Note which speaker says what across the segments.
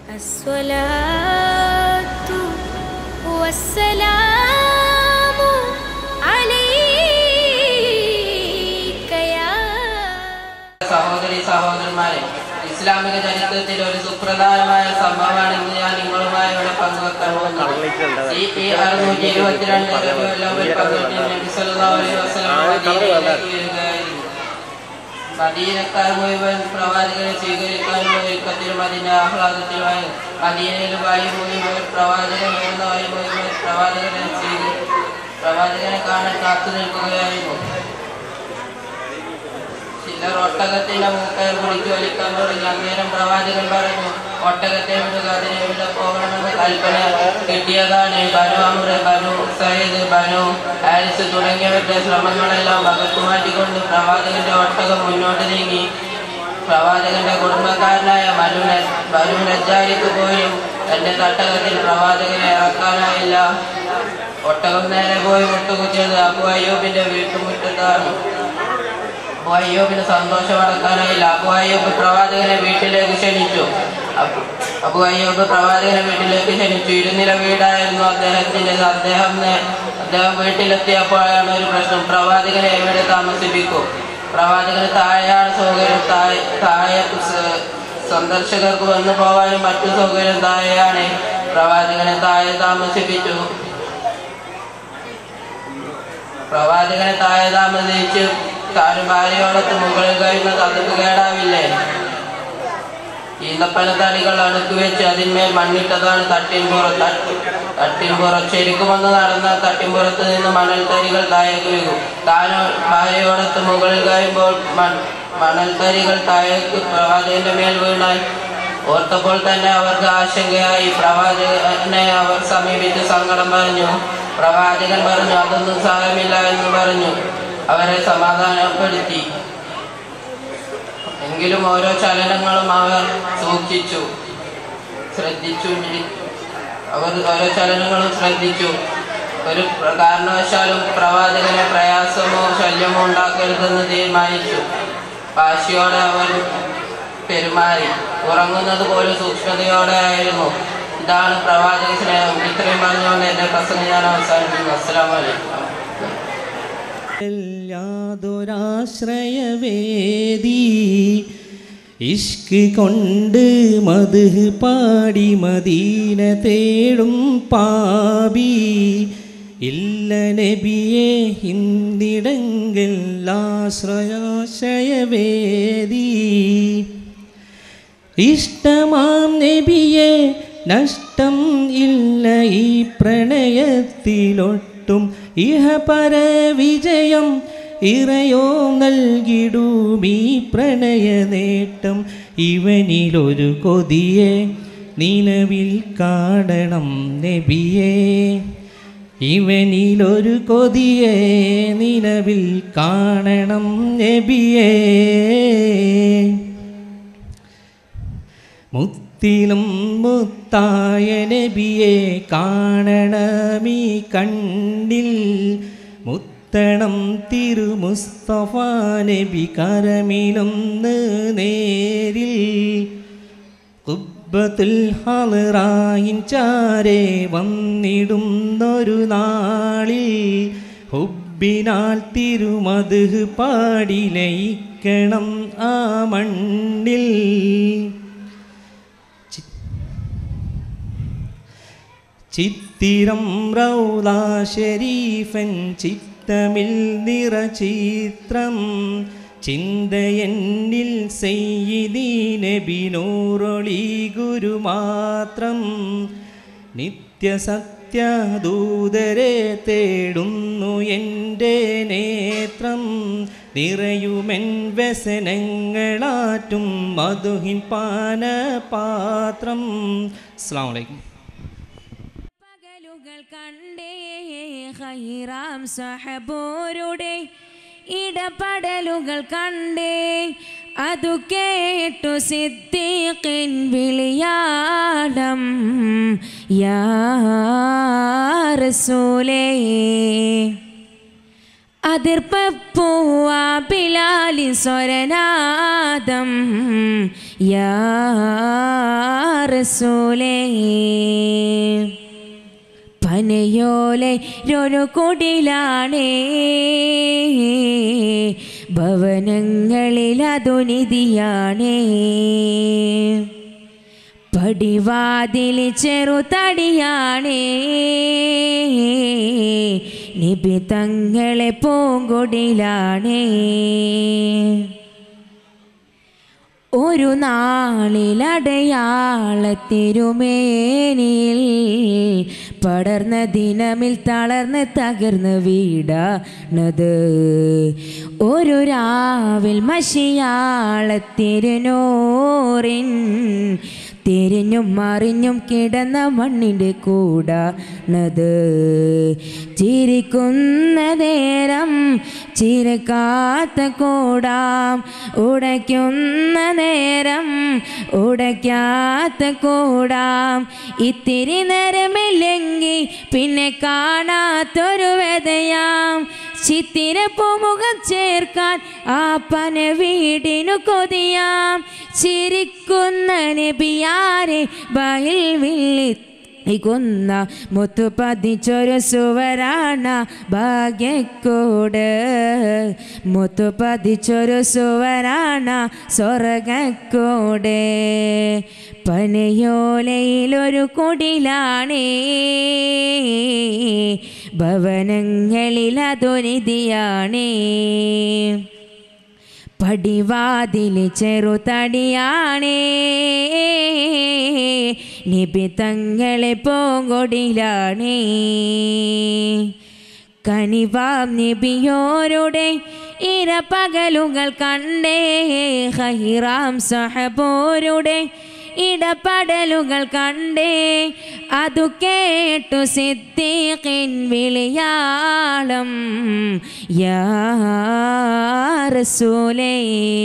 Speaker 1: الصلاة والسلام عليك يا
Speaker 2: സഹോദരി സഹോദരന്മാരെ ഇസ്ലാമിക ചരിത്രത്തിൽ ഒരു സുപ്രധാനമായ സംഭവമാണ് ഇന്ന് ഞാൻ നിങ്ങളുമായി ഇവിടെ പങ്കുവെക്കാൻ പോകുന്നത് ഈ ഈ അറുന്നൂറ്റി ഇരുപത്തിരണ്ട് റബീഉൽ പതിനെട്ടിന് നബി സല്ലല്ലാഹു അലൈഹി വസല്ലം മദീനയിലേക്ക് വരികയായിരുന്നു മദീനക്കാർ മുഴുവൻ പ്രവാചകനെ സ്വീകരിക്കാനുള്ള ഒരുക്കത്തിലും അതിന്റെ ആഹ്ലാദത്തിലുമായി മദീനയിൽ വായു മുഴുവൻ പ്രവാചകൻ വരുന്ന വായു മുഴുവൻ പ്രവാചകനെ സ്വീകരി പ്രവാചകനെ കാണാൻ കാത്തു നിൽക്കുകയായിരുന്നു ചിലർ ഒട്ടകത്തിന്റെ മൂക്കയർ കുടിച്ചു വലിക്കാൻ തുടങ്ങി അന്നേരം പ്രവാചകൻ പറഞ്ഞു ഒട്ടകത്തെ വിടുക അതിനെ ഇവിടെ പോകണമെന്ന് കൽപ്പന കിട്ടിയതാണ് ബനു അമ്ര ബനു സയ്യിദ് ബനു ഹാരിസ് തുടങ്ങിയവരുടെ ശ്രമങ്ങളെല്ലാം വകട്ടുമാറ്റിക്കൊണ്ട് പ്രവാചകന്റെ ഒട്ടകം മുന്നോട്ട് നീങ്ങി പ്രവാചകന്റെ കുടുംബക്കാരനായ മനു ന- ബനു നജ്ജാരിക്ക് പോയും തന്റെ തട്ടകത്തിൽ പ്രവാചകനെ ഇറക്കാനായില്ല ഒട്ടകം നേരെ പോയി മുട്ടുകുത്തിയത് അബു അയ്യൂബിന്റെ വീട്ടുമുറ്റത്താണ് അബു അയ്യൂബിന് സന്തോഷം അടക്കാനായില്ല അബു അയ്യൂബ് പ്രവാചകനെ വീട്ടിലേക്ക് ക്ഷണിച്ചു അബു- അബു അയ്യൂബ് പ്രവാചകനെ വീട്ടിലേക്ക് ക്ഷണിച്ചു ഇരുനില വീടായിരുന്നു അദ്ദേഹത്തിന്റെ അദ്ദേഹം നേ- അദ്ദേഹം വീട്ടിലെത്തിയപ്പോഴാണ് ഒരു പ്രശ്നം പ്രവാചകനെ എവിടെ താമസിപ്പിക്കും പ്രവാചകന് താഴെയാണ് സൗകര്യം താഴെ താഴെ സ- സന്ദർശകർക്ക് വന്നു പോകാനും മറ്റു സൗകര്യം താഴെയാണ് പ്രവാചകനെ താഴെ താമസിപ്പിച്ചു പ്രവാചകനെ താഴെ താമസിച്ച് താനും ഭാര്യയോടൊത്ത് മുകളിൽ കഴിയുന്നത് അതിന് കേടാവില്ലേ ഈന്തപ്പനത്തടികൾ അടുക്കി വെച്ച് അതിന്മേൽ മണ്ണിട്ടതാണ് തട്ടിൻപുറത്ത് തട്ടിൻപുറം ശരിക്കും വന്ന് നടന്ന തട്ടിൻപുറത്ത് നിന്ന് മണൽത്തരികൾ താഴേക്ക് വീഴും താനും ഭാര്യയോടൊത്ത് മുകളിൽ കഴിയുമ്പോൾ മൺ- മണൽത്തരികൾ താഴേക്ക് പ്രവാചകന്റെ മേൽ വീണാൽ ഓർത്തപ്പോൾ തന്നെ അവർക്ക് ആശങ്കയായി പ്രവാചകനെ അവർ സമീപിച്ച് സങ്കടം പറഞ്ഞു പ്രവാചകൻ പറഞ്ഞു അതൊന്നും സാരമില്ല എന്ന് പറഞ്ഞു അവരെ സമാധാനപ്പെടുത്തി എങ്കിലും ഓരോ ചലനങ്ങളും അവർ സൂക്ഷിച്ചു ശ്രദ്ധിച്ചു ഇരി- അവർ ഓരോ ചലനങ്ങളും ശ്രദ്ധിച്ചു ഒരു പ്ര- കാരണവശാലും പ്രവാചകനെ പ്രയാസമോ ശല്യമോ ഉണ്ടാക്കരുതെന്ന് തീരുമാനിച്ചു വാശിയോടെ അവർ പെരുമാറി ഉറങ്ങുന്നത് പോലും സൂക്ഷ്മതയോടെ ആയിരുന്നു ഇതാണ് പ്രവാചക സ്നേഹം ഇത്രയും പറഞ്ഞുകൊണ്ട് എൻ്റെ പ്രസംഗം ഞാൻ അവസാനിപ്പിക്കുന്നു അസ്സലാമു അലൈക്കും
Speaker 3: യാതൊരാശ്രയവേദി ഇഷ്ക് കൊണ്ട് മത് പാടി മദീന തേടും പാപി ഇല്ല നബിയെ ഹിന്ദിടങ്കൽ ആശ്രയാശ്രയവേദി ഇഷ്ടമാം നബിയെ നഷ്ടം ഇല്ല ഈ പ്രണയത്തിലൊട്ടും ഇഹപര വിജയം ഇറയോ നൽകിടും ഈ പ്രണയ നേട്ടം ഇവനിലൊരു കൊതിയെ നിലവിൽ കാണണം നബിയേ ഇവനിലൊരു കൊതിയെ നിലവിൽ കാണണം നബിയേ മുത്തിലും മുത്തായ നബിയെ കാണണമീ കണ്ണിൽ മുത്തണം തിരു മുസ്തഫ നബി കരമിലൊന്ന് നേരിൽ കുബ്ബത്തുൽ ഹലറായിൻ ചാരെ വന്നിടുന്നൊരു നാളിൽ ഹുബിനാൽ തിരുമത് പാടി ലയിക്കണം ആ മണ്ണിൽ ചിത്തിരം റൗള ശരീഫൻ ചിത്തമിൽ നിറചിത്രം ചിന്തയെന്നിൽ സെയ്യിദീ നബിനൂറൊളി ഗുരു മാത്രം നിത്യസത്യദൂതരെ തേടുന്നു എൻ്റെ നേത്രം നിറയുമെൻ വ്യസനങ്ങളാറ്റും മധുഹിൻ പാനപാത്രം അസ്സാം വലൈക്കും
Speaker 1: പകലുകൾ കണ്ടേ ഹൈറാം സഹബോരുടെ ഇടപെടലുകൾ കണ്ടേ അതു കേട്ടു സിദ്ദീഖിൻ വിളിയാടം യാ റസൂലേ അതിർപ്പൂവാ ബിലാലി സ്വരനാദം യാ റസൂലേ പനയോലെ ഒരു കുടിലാണേ ഭവനങ്ങളിൽ അതുനിധിയാണേ പടിവാതിൽ ചെറുതടിയാണേ നിബി തങ്ങളെ പൂങ്കൊടിലാണേ ഒരു നാളിലടയാളത്തിരുമേനിൽ പടർന്ന ദിനമിൽ തളർന്ന് തകർന്ന് വീടാണത് ഒരു രാവിൽ മഷിയാളത്തിരുനോറിൻ തിരിഞ്ഞും മറിഞ്ഞും കിടന്ന മണ്ണിൻ്റെ കൂടാണത് ചിരിക്കുന്ന നേരം ചിരക്കാത്ത കൂടാം ഉടയ്ക്കുന്ന നേരം ഉടയ്ക്കാത്ത കൂടാം ഇത്തിരി നേരമില്ലെങ്കിൽ പിന്നെ കാണാത്തൊരു വ്യതയാം ചിത്തിര പൂമുഖം ചേർക്കാൻ ആ പന വീടിനു കൊതിയാം ചിരിക്കുന്ന നബിയാരെ ബഹിൽ വില്ലി ഇകുന്ന മുത്തു പതിച്ചൊരു സുവരാണ ഭാഗ്യക്കൂട് മുത്തു പതിച്ചൊരു സുവരാണ സ്വർഗക്കൂട് പനയോലയിലൊരു കുടിലാണേ ഭവനങ്ങളിൽ അതൊനിധിയാണേ പടിവാതിൽ ചെറുതടിയാണേ നിബി തങ്ങളെ പൂങ്കൊടിലാണേ കനിവാം നിബിയോരുടെ ഇരപകലുകൾ കണ്ടേ ഹൈറാം സഹബോരുടെ ഇടപെടലുകൾ കണ്ടേ അതു കേട്ടു സിദ്ദീഖിൻ വിളിയാളം യാ റസൂലേ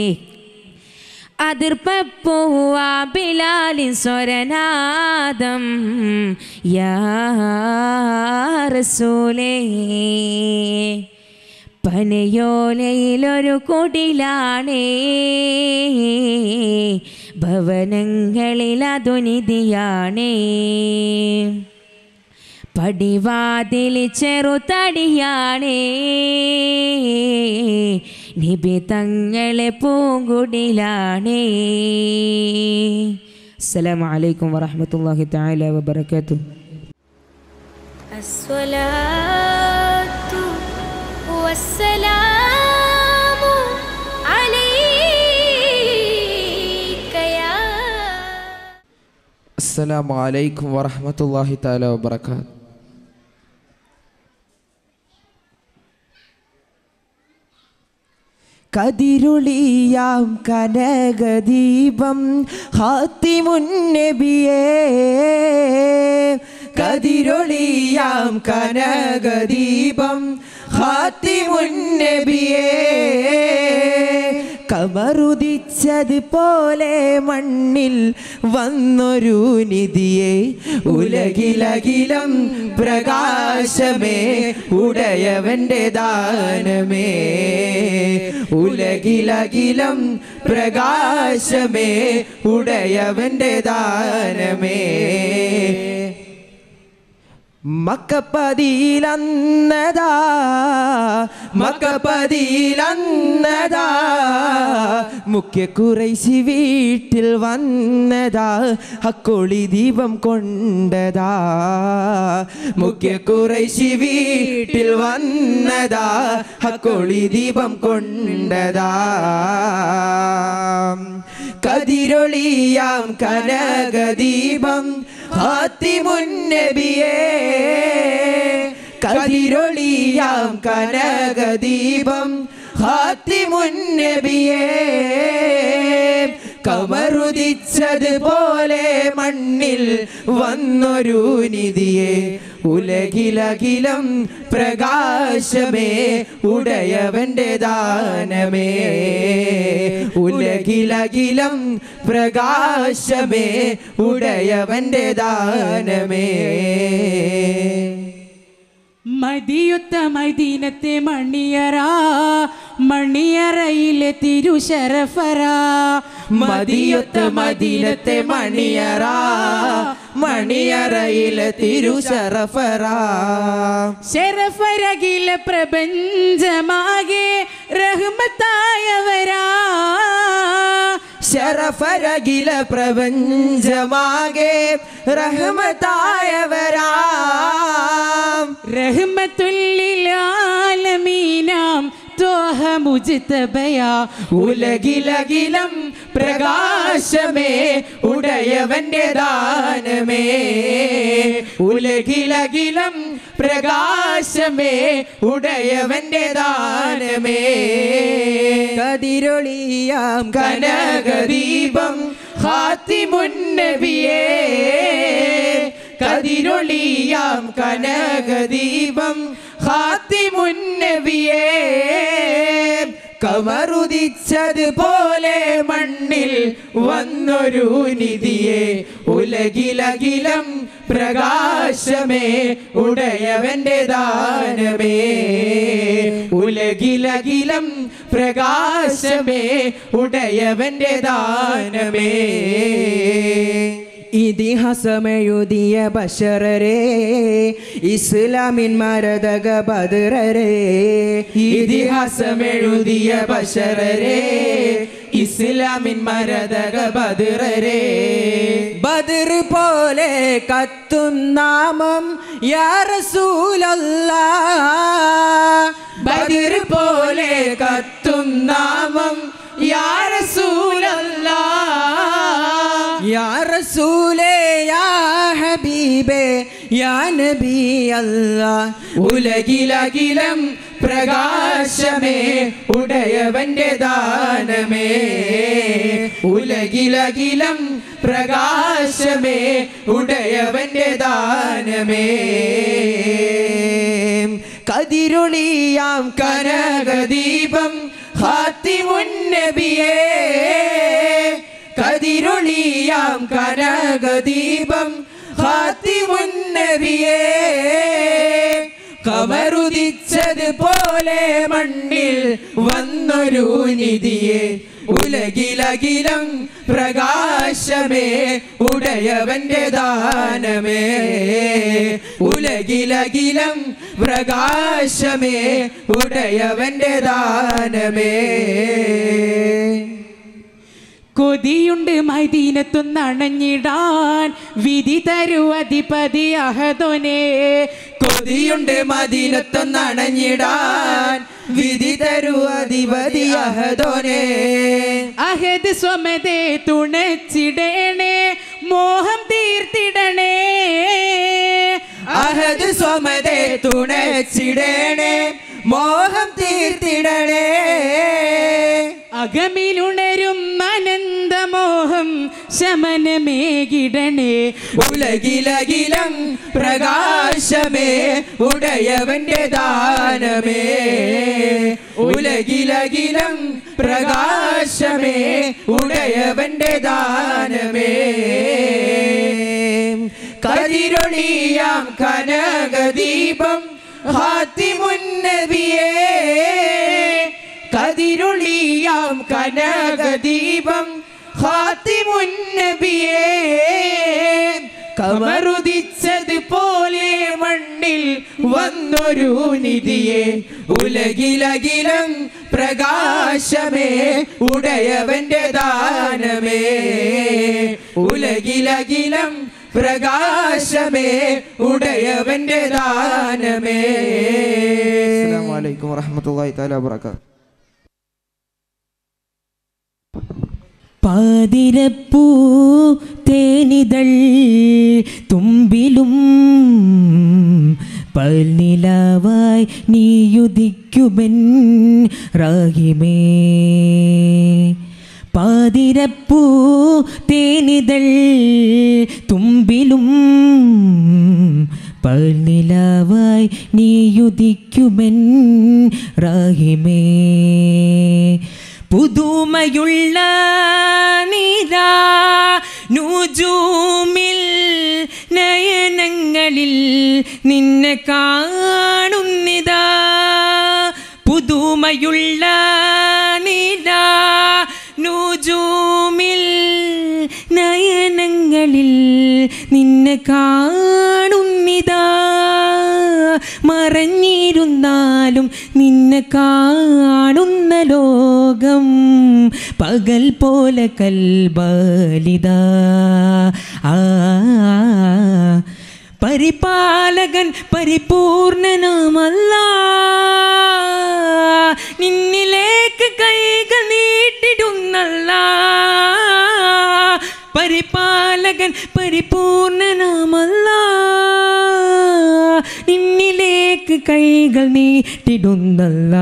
Speaker 1: അതിർപ്പൂവാ ബിലാലിൻ സ്വരനാദം യാ റസൂലേ പനയോലയിലൊരു കുടിലാണേ ഭവനങ്ങളിൽ അതുനിധിയാണേ പടിവാതിൽ ചെറുതടിയാണേ നിബി തങ്ങളെ പൂങ്കുടിലാണേ അസ്സലാമു അലൈക്കും വറഹ്മത്തുള്ളാഹി തആല വബറകാതുഹു
Speaker 4: الصلاة والسلام عليك يا
Speaker 5: അസ്സലാമു അലൈക്കും വറഹ്മത്തുള്ളാഹി തആല വബറകാത്ത് കതിരുളിയാം കനകദീപം ഹാത്തിമുന്നബിയേ കതിരൊളിയാം കനകദീപം ഹാത്തിമുന്നബിയേ കമറുദിച്ചതുപോലെ മണ്ണിൽ വന്നൊരു നിധിയെ ഉലകിലകിലം പ്രകാശമേ ഉടയവന്റെ ദാനമേ ഉലകിലകിലം പ്രകാശമേ ഉടയവന്റെ ദാനമേ മക്കപ്പതിയിലന്നതാ മക്കപ്പതിയിലന്നതാ മുഖ്യ കുറൈശി വീട്ടിൽ വന്നതാ അക്കൊളി ദീപം കൊണ്ടതാ മുഖ്യ കുറൈശി വീട്ടിൽ വന്നതാ അക്കൊളി ദീപം കൊണ്ടതാ കതിരൊളിയാം കനകദീപം ഹാത്തിമുന്നബിയേ കതിരൊളിയാം കനകദീപം ഹാത്തിമുന്നബിയേ കമറുദിച്ചതുപോലെ മണ്ണിൽ വന്നൊരു നിധിയെ ഉലകിലകിലം പ്രകാശമേ ഉടയവന്റെ ദാനമേ ഉലകിലകിലം പ്രകാശമേ ഉടയവന്റെ ദാനമേ
Speaker 6: മതിയൊത്ത മദീനത്തെ മണിയറ മണിയറയിലെ തിരുശരഫറ
Speaker 5: മതിയൊത്ത മദീനത്തെ മണിയറ മണിയറയിലെ തിരുശറഫറ
Speaker 6: ശരഫരകില പ്രപഞ്ചമാകെ റഹ്മത്തായവരാ
Speaker 5: ശരഫരകില പ്രപഞ്ചമാകെ റഹ്മത്തായവരാ
Speaker 6: റഹ്മത്തുല്ലിലാലമീനാം ത്വഹ മുജ്തബയാ
Speaker 5: ഉലകിലകിലം പ്രകാശമേ ഉടയവന്റെ ദാനമേ ഉലകിലകിലം പ്രകാശമേ ഉടയവന്റെ ദാനമേ കതിരൊളിയാം കനകദീപം ഹാത്തിമുന്നബിയേ കതിരൊളിയാം കനകദീപം ഹാത്തിമുന്നബിയേ കമറുദിച്ചതുപോലെ മണ്ണിൽ വന്നൊരു നിധിയെ ഉലകിലകിലം പ്രകാശമേ ഉടയവന്റെ ദാനമേ ഉലകിലകിലം പ്രകാശമേ ഉടയവന്റെ ദാനമേ ഇതിഹാസമെഴുതിയ ബഷറരെ ഇസ്ലാമിൻ മരതക ബദറരെ ഇതിഹാസമെഴുതിയ ബഷറരെ ഇസ്ലാമിൻ മരതക ബദറരെ ബദർ പോലെ കത്തും നാമം യാ റസൂലല്ലാ ബദർ പോലെ കത്തും നാമം യാ റസൂലല്ലാ യാ റസൂലേ യാ ഹബീബേ യാ നബി അല്ലാ ഉലകിലകിലം പ്രകാശമേ ഉടയവന്റെ ദാനമേ ഉലകിലകിലം പ്രകാശമേ ഉടയവന്റെ ദാനമേ കതിരൊളിയാം കനകദീപം ഹാത്തിമുന്നബിയേ കതിരൊളിയാം കനകദീപം ഹാത്തിമുന്നബിയേ കമറുദിച്ചത് പോലെ മണ്ണിൽ വന്നൊരു നിധിയെ ഉലകിലകിലം പ്രകാശമേ ഉടയവന്റെ ദാനമേ ഉലകിലകിലം പ്രകാശമേ ഉടയവന്റെ ദാനമേ
Speaker 6: കൊതിയുണ്ട് മൈദീനത്തൊന്നണഞ്ഞിടാൻ വിധി തരൂ അധിപതി അഹദോനെ
Speaker 5: കൊതിയുണ്ട് മദീനത്തൊന്നണഞ്ഞിടാൻ വിധി തരൂ അധിപതി അഹദോനെ
Speaker 6: അഹദ് സ്വമതേ തുണച്ചിടണേ മോഹം തീർത്തിടണേ
Speaker 5: അഹദ് സ്വമതേ തുണച്ചിടണേ മോഹം തീർത്തിടണേ
Speaker 6: അകമിലുണരും അനന്തമോഹം ശമനമേകിടണേ
Speaker 5: ഉലകിലകിലം പ്രകാശമേ ഉടയവന്റെ ദാനമേ ഉലകിലകിലം പ്രകാശമേ ഉടയവന്റെ ദാനമേ കതിരൊളിയാം കനകദീപം ഹാത്തിമുന്നബിയേ കതിരൊളിയാം കനകദീപം ഹാത്തിമുന്നബിയേ കമറുദിച്ചത് പോലെ മണ്ണിൽ വന്നൊരു നിധിയെ ഉലകിലകിലം പ്രകാശമേ ഉടയവന്റെ ദാനമേ ഉലകിലകിലം പ്രകാശമേ ഉടയവന്റെ ദാനമേ
Speaker 7: അസ്സലാമു അലൈക്കും വറഹ്മത്തുള്ളാഹി തആല വബറകാതുഹു
Speaker 1: പാതിരപ്പൂ തേനിതൾ തുമ്പിലും പൽനിലാവായി നീയുദിക്കുമെൻ റാഹിമേ പാതിരപ്പൂ തേനിതൾ തുമ്പിലും പൽനിലാവായി നീയുദിക്കുമെൻ റാഹിമേ പുതുമയുള്ള നീരാ നൂജൂമിൽ നയനങ്ങളിൽ നിന്നെ കാണുന്നിതാ പുതുമയുള്ള നീരാ നൂജൂമിൽ നിന്നെ കാണുന്നിതാ മറഞ്ഞിരുന്നാലും നിന്നെ കാണുന്ന ലോകം പകൽ പോലെ കൽബലിതാ ആ പരിപാലകൻ പരിപൂർണനാമല്ല നിന്നിലേക്ക് കൈകൾ നീട്ടിടുന്നല്ല പരിപാലകൻ പരിപൂർണനാമല്ല നിന്നിലേക്ക് കൈകൾ നീട്ടിടുന്നല്ല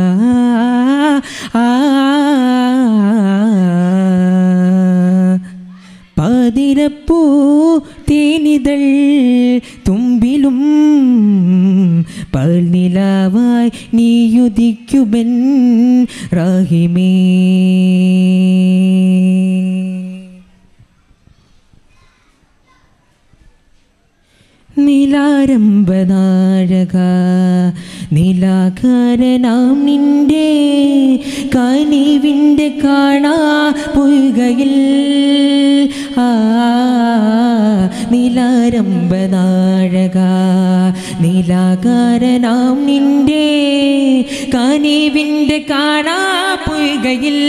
Speaker 1: ആ പാതിരപ്പൂ തേനിതൾ തുമ്പിലും പൽനിലാവായി നീയുദിക്കുബൻ റാഹിമേ നിലാരംഭനാഴക നിലാകാരനാം നിന്റെ കനിവിൻ്റെ കാണാ പൊയ്കയിൽ ആ നിലാരംഭനാഴക നിലാകാരനാം നിന്റെ കനിവിൻ്റെ കാണാ പൊയ്കയിൽ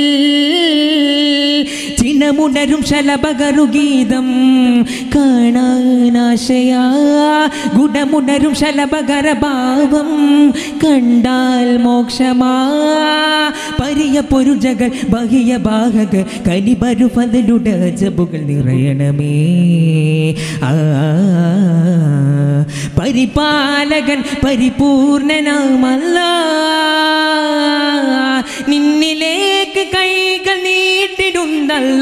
Speaker 1: ചിണമുണരും ശലഭകരുഗീതം കാണാനാശയാ ഗുണമുണരും ശലഭകരഭാവം കണ്ടാൽ മോക്ഷമാ പരിയ പൊരുജകൾ ബഹിയ ബാഹക കനിബരു പതിലുട ജബുകൾ നിറയണമേ ആ പരിപാലകൻ പരിപൂർണനാമല്ല നിന്നിലേക്ക് കൈകൾ നീട്ടിടുന്നല്ല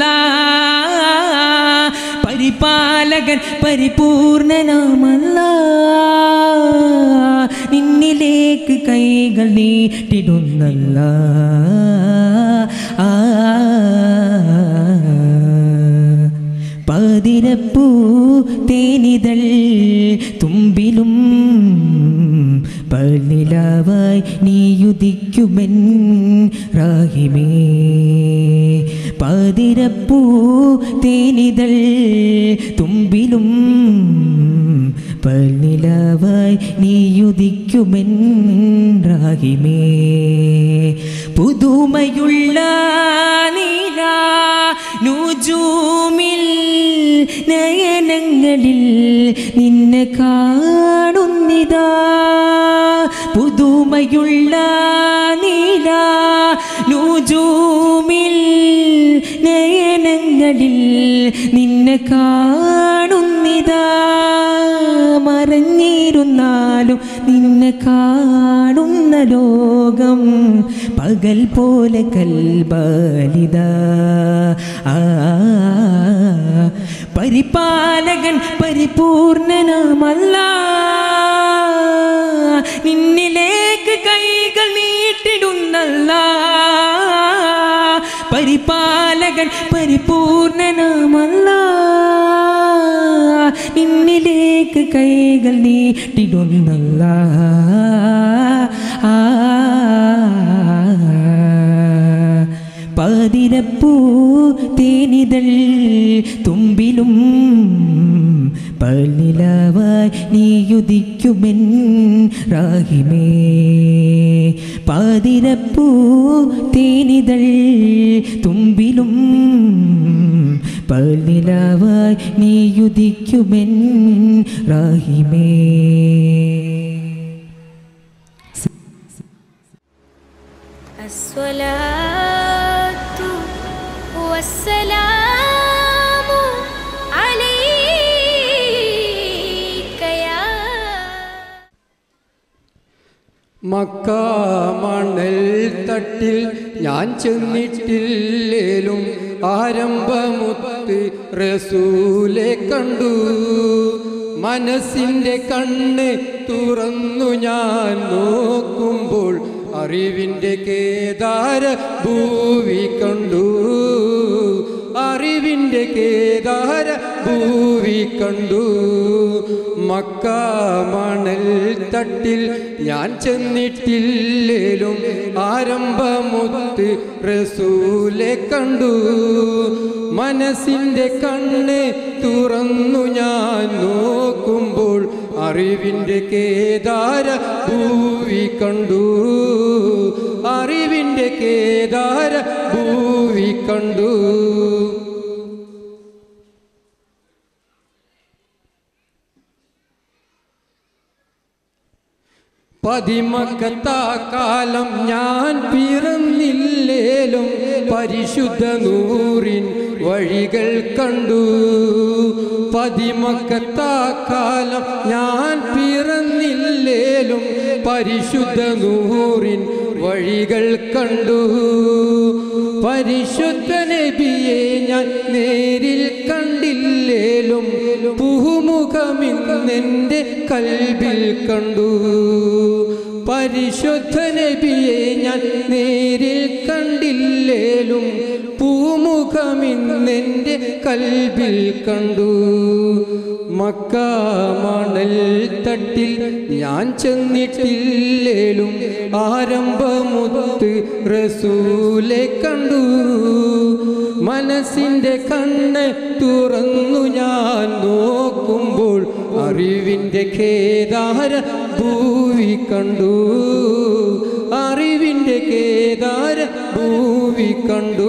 Speaker 1: പരിപാലകൻ പരിപൂർണനാമല്ല നിന്നിലേക്ക് കൈകൾ നീട്ടിടുന്നല്ല ആ പതിരപ്പൂ തേനിതൾ തുമ്പിലും പള്ളിലാവായി നീയുദിക്കുമെൻ റാഹിമേ പതിരപ്പൂ തേനിതൾ തുമ്പിലും പള്ളിലാവായി നീയുദിക്കുമെൻ റാഹിമേ പുതുമയുള്ള നീല നുജൂമിൽ നയനങ്ങളിൽ നിന്നെ കാണുന്നിതാ പുതുമയുള്ള നീല നുജൂമിൽ നയനങ്ങളിൽ നിന്നെ കാണുന്നിതാ മറഞ്ഞിരുന്നാലും നിന്നെ കാണുന്ന ലോകം പകൽ പോലെ കൽബലിത ആ പരിപാലകൻ പരിപൂർണനാമല്ല നിന്നിലേക്ക് കൈകൾ നീട്ടിടുന്നല്ല പരിപാലകൻ പരിപൂർണനാമല്ല നിന്നിലേക്ക് കൈകൾ നീട്ടിടുന്നല്ല ആ പതിരപ്പൂ തേനിതൾ തുമ്പിലും പള്ളിലാവായി നീയുദിക്കുമെൻ റാഹിമേ പാതിരപ്പൂ തേനിതൾ തുമ്പിലും പള്ളിലാവായി നീയുദിക്കുമെൻ റാഹിമേ
Speaker 4: الصلاة والسلام عليك يا
Speaker 8: മക്കാമണൽ തട്ടിൽ ഞാൻ ചെന്നിട്ടില്ലേലും ആരംഭമുത്ത് റസൂലെ കണ്ടു മനസ്സിൻ്റെ കണ്ണ് തുറന്നു ഞാൻ നോക്കുമ്പോൾ അറിവിൻ്റെ കേദാര ഭൂവി കണ്ടു അറിവിൻ്റെ കേദാര ഭൂവി കണ്ടു മക്കാമണൽ തട്ടിൽ ഞാൻ ചെന്നിട്ടില്ലേലും ആരംഭമുത്ത് റസൂലെ കണ്ടു മനസ്സിൻ്റെ കണ്ണ് തുറന്നു ഞാൻ അറിവിൻ്റെ കേദാര ഭൂവി കണ്ടു അറിവിൻ്റെ കേദാര ഭൂവി കണ്ടു പതിമക്കത്താ കാലം ഞാൻ പിറന്നില്ലേലും പരിശുദ്ധ നൂറിൻ വഴികൾ കണ്ടു പതിമക്കത്താ കാലം ഞാൻ പിറന്നില്ലേലും പരിശുദ്ധ നൂറിൻ വഴികൾ കണ്ടു പരിശുദ്ധ നബിയെ ഞാൻ നേരിൽ കണ്ടില്ലേലും പുഹുമുഖമിന്നെൻ്റെ കൽബിൽ കണ്ടു പരിശുദ്ധ നബിയെ ഞാൻ നേരിൽ കണ്ടില്ലേലും പൂമുഖമിന്നെൻ്റെ കൽബിൽ കണ്ടു മക്ക മണൽ തട്ടിൽ ഞാൻ ചെന്നിട്ടില്ലേലും ആരംഭമുത്ത് റസൂലെ കണ്ടു മനസ്സിൻ്റെ കണ്ണ് തുറന്നു ഞാൻ നോക്കുമ്പോൾ അറിവിൻ്റെ കേദാര ഭൂവി കണ്ടു അറിവിൻ്റെ കേദാര ഭൂവി കണ്ടു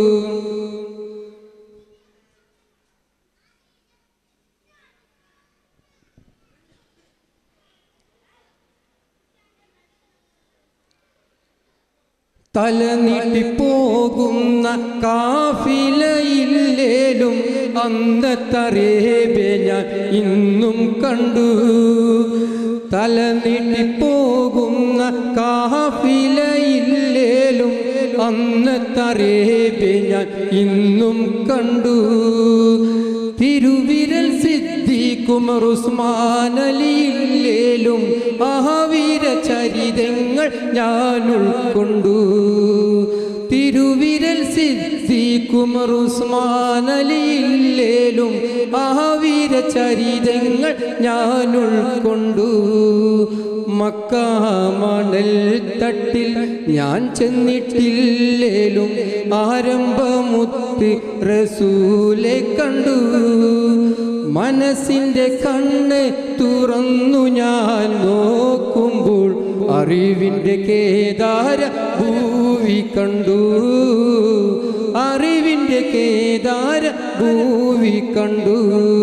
Speaker 8: തല നീട്ടിപ്പോകുന്ന കാഫിലയില്ലേലും അന്നത്തറേബെ ഞാൻ ഇന്നും കണ്ടു തല നീട്ടിപ്പോകുന്ന കാഫിലയില്ലേലും അന്നത്തറേബെ ഞാൻ ഇന്നും കണ്ടു തിരുവിരൽ സിദ്ധിക്കുമർ ഉസ്മാനലിയില്ലേലും മഹാവീര ചരിതങ്ങൾ ഞാൻ ഉൾക്കൊണ്ടു തിരുവിരൽ സിദ്ധിക്കുമർ ഉസ്മാനലിയില്ലേലും മഹാവീര ചരിതങ്ങൾ ഞാൻ ഉൾക്കൊണ്ടു മക്ക മണൽ തട്ടിൽ ഞാൻ ചെന്നിട്ടില്ലേലും ആരംഭമുത്ത് റസൂലെ കണ്ടു മനസ്സിൻ്റെ കണ്ണ് തുറന്നു ഞാൻ നോക്കുമ്പോൾ അറിവിൻ്റെ കേദാര ഭൂവി കണ്ടു അറിവിൻ്റെ കേദാര ഭൂവി കണ്ടു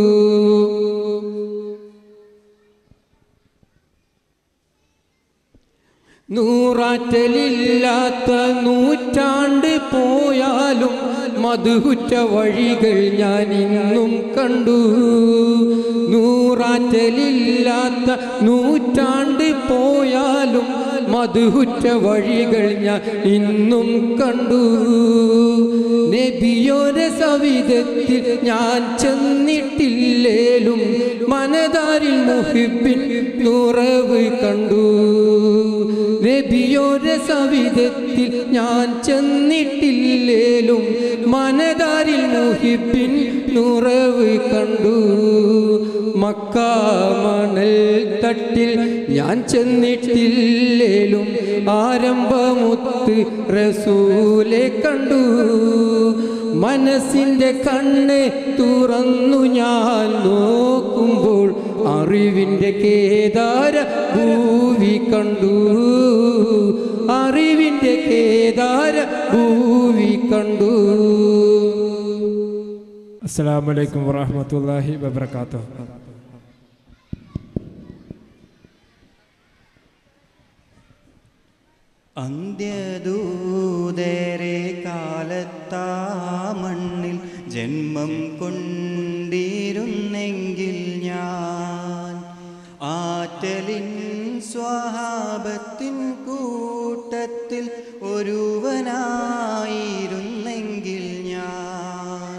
Speaker 8: നൂറാറ്റലില്ലാത്ത നൂറ്റാണ്ട് പോയാലും മധുഹുറ്റ വഴികൾ ഞാൻ ഇന്നും കണ്ടു നൂറാറ്റലില്ലാത്ത നൂറ്റാണ്ട് പോയാലും മധുഹുറ്റ വഴികൾ ഞാൻ ഇന്നും കണ്ടു നബിയോരെ സവിധത്തിൽ ഞാൻ ചെന്നിട്ടില്ലേലും മനതാരിൽ മുഹിബിൻ നുറവ് കണ്ടു നബിയോരെ സവിധത്തിൽ ഞാൻ ചെന്നിട്ടില്ലേലും മനതാരിൽ മുഹിബിൻ നുറവ് കണ്ടു മക്ക മണൽ തട്ടിൽ ഞാൻ ചെന്നിട്ടില്ലേലും ആരംഭമുത്ത് റസൂലെ കണ്ടു മനസ്സിൻ്റെ കണ്ണ് തുറന്നു ഞാൻ നോക്കുമ്പോൾ അറിവിൻ്റെ കേദാര ഭൂവി കണ്ടു അറിവിൻ്റെ കേദാര ഭൂവി കണ്ടു
Speaker 9: അസ്സലാമു അലൈക്കും വറഹ്മത്തുള്ളാഹി വബറകാതുഹു
Speaker 10: അന്ത്യദൂതരെ കാലത്താ മണ്ണിൽ ജന്മം കൊണ്ടിരുന്നെങ്കിൽ ഞാൻ ആറ്റലിൻ സ്വഹാബത്തിൻ കൂട്ടത്തിൽ ഒരുവനായിരുന്നെങ്കിൽ ഞാൻ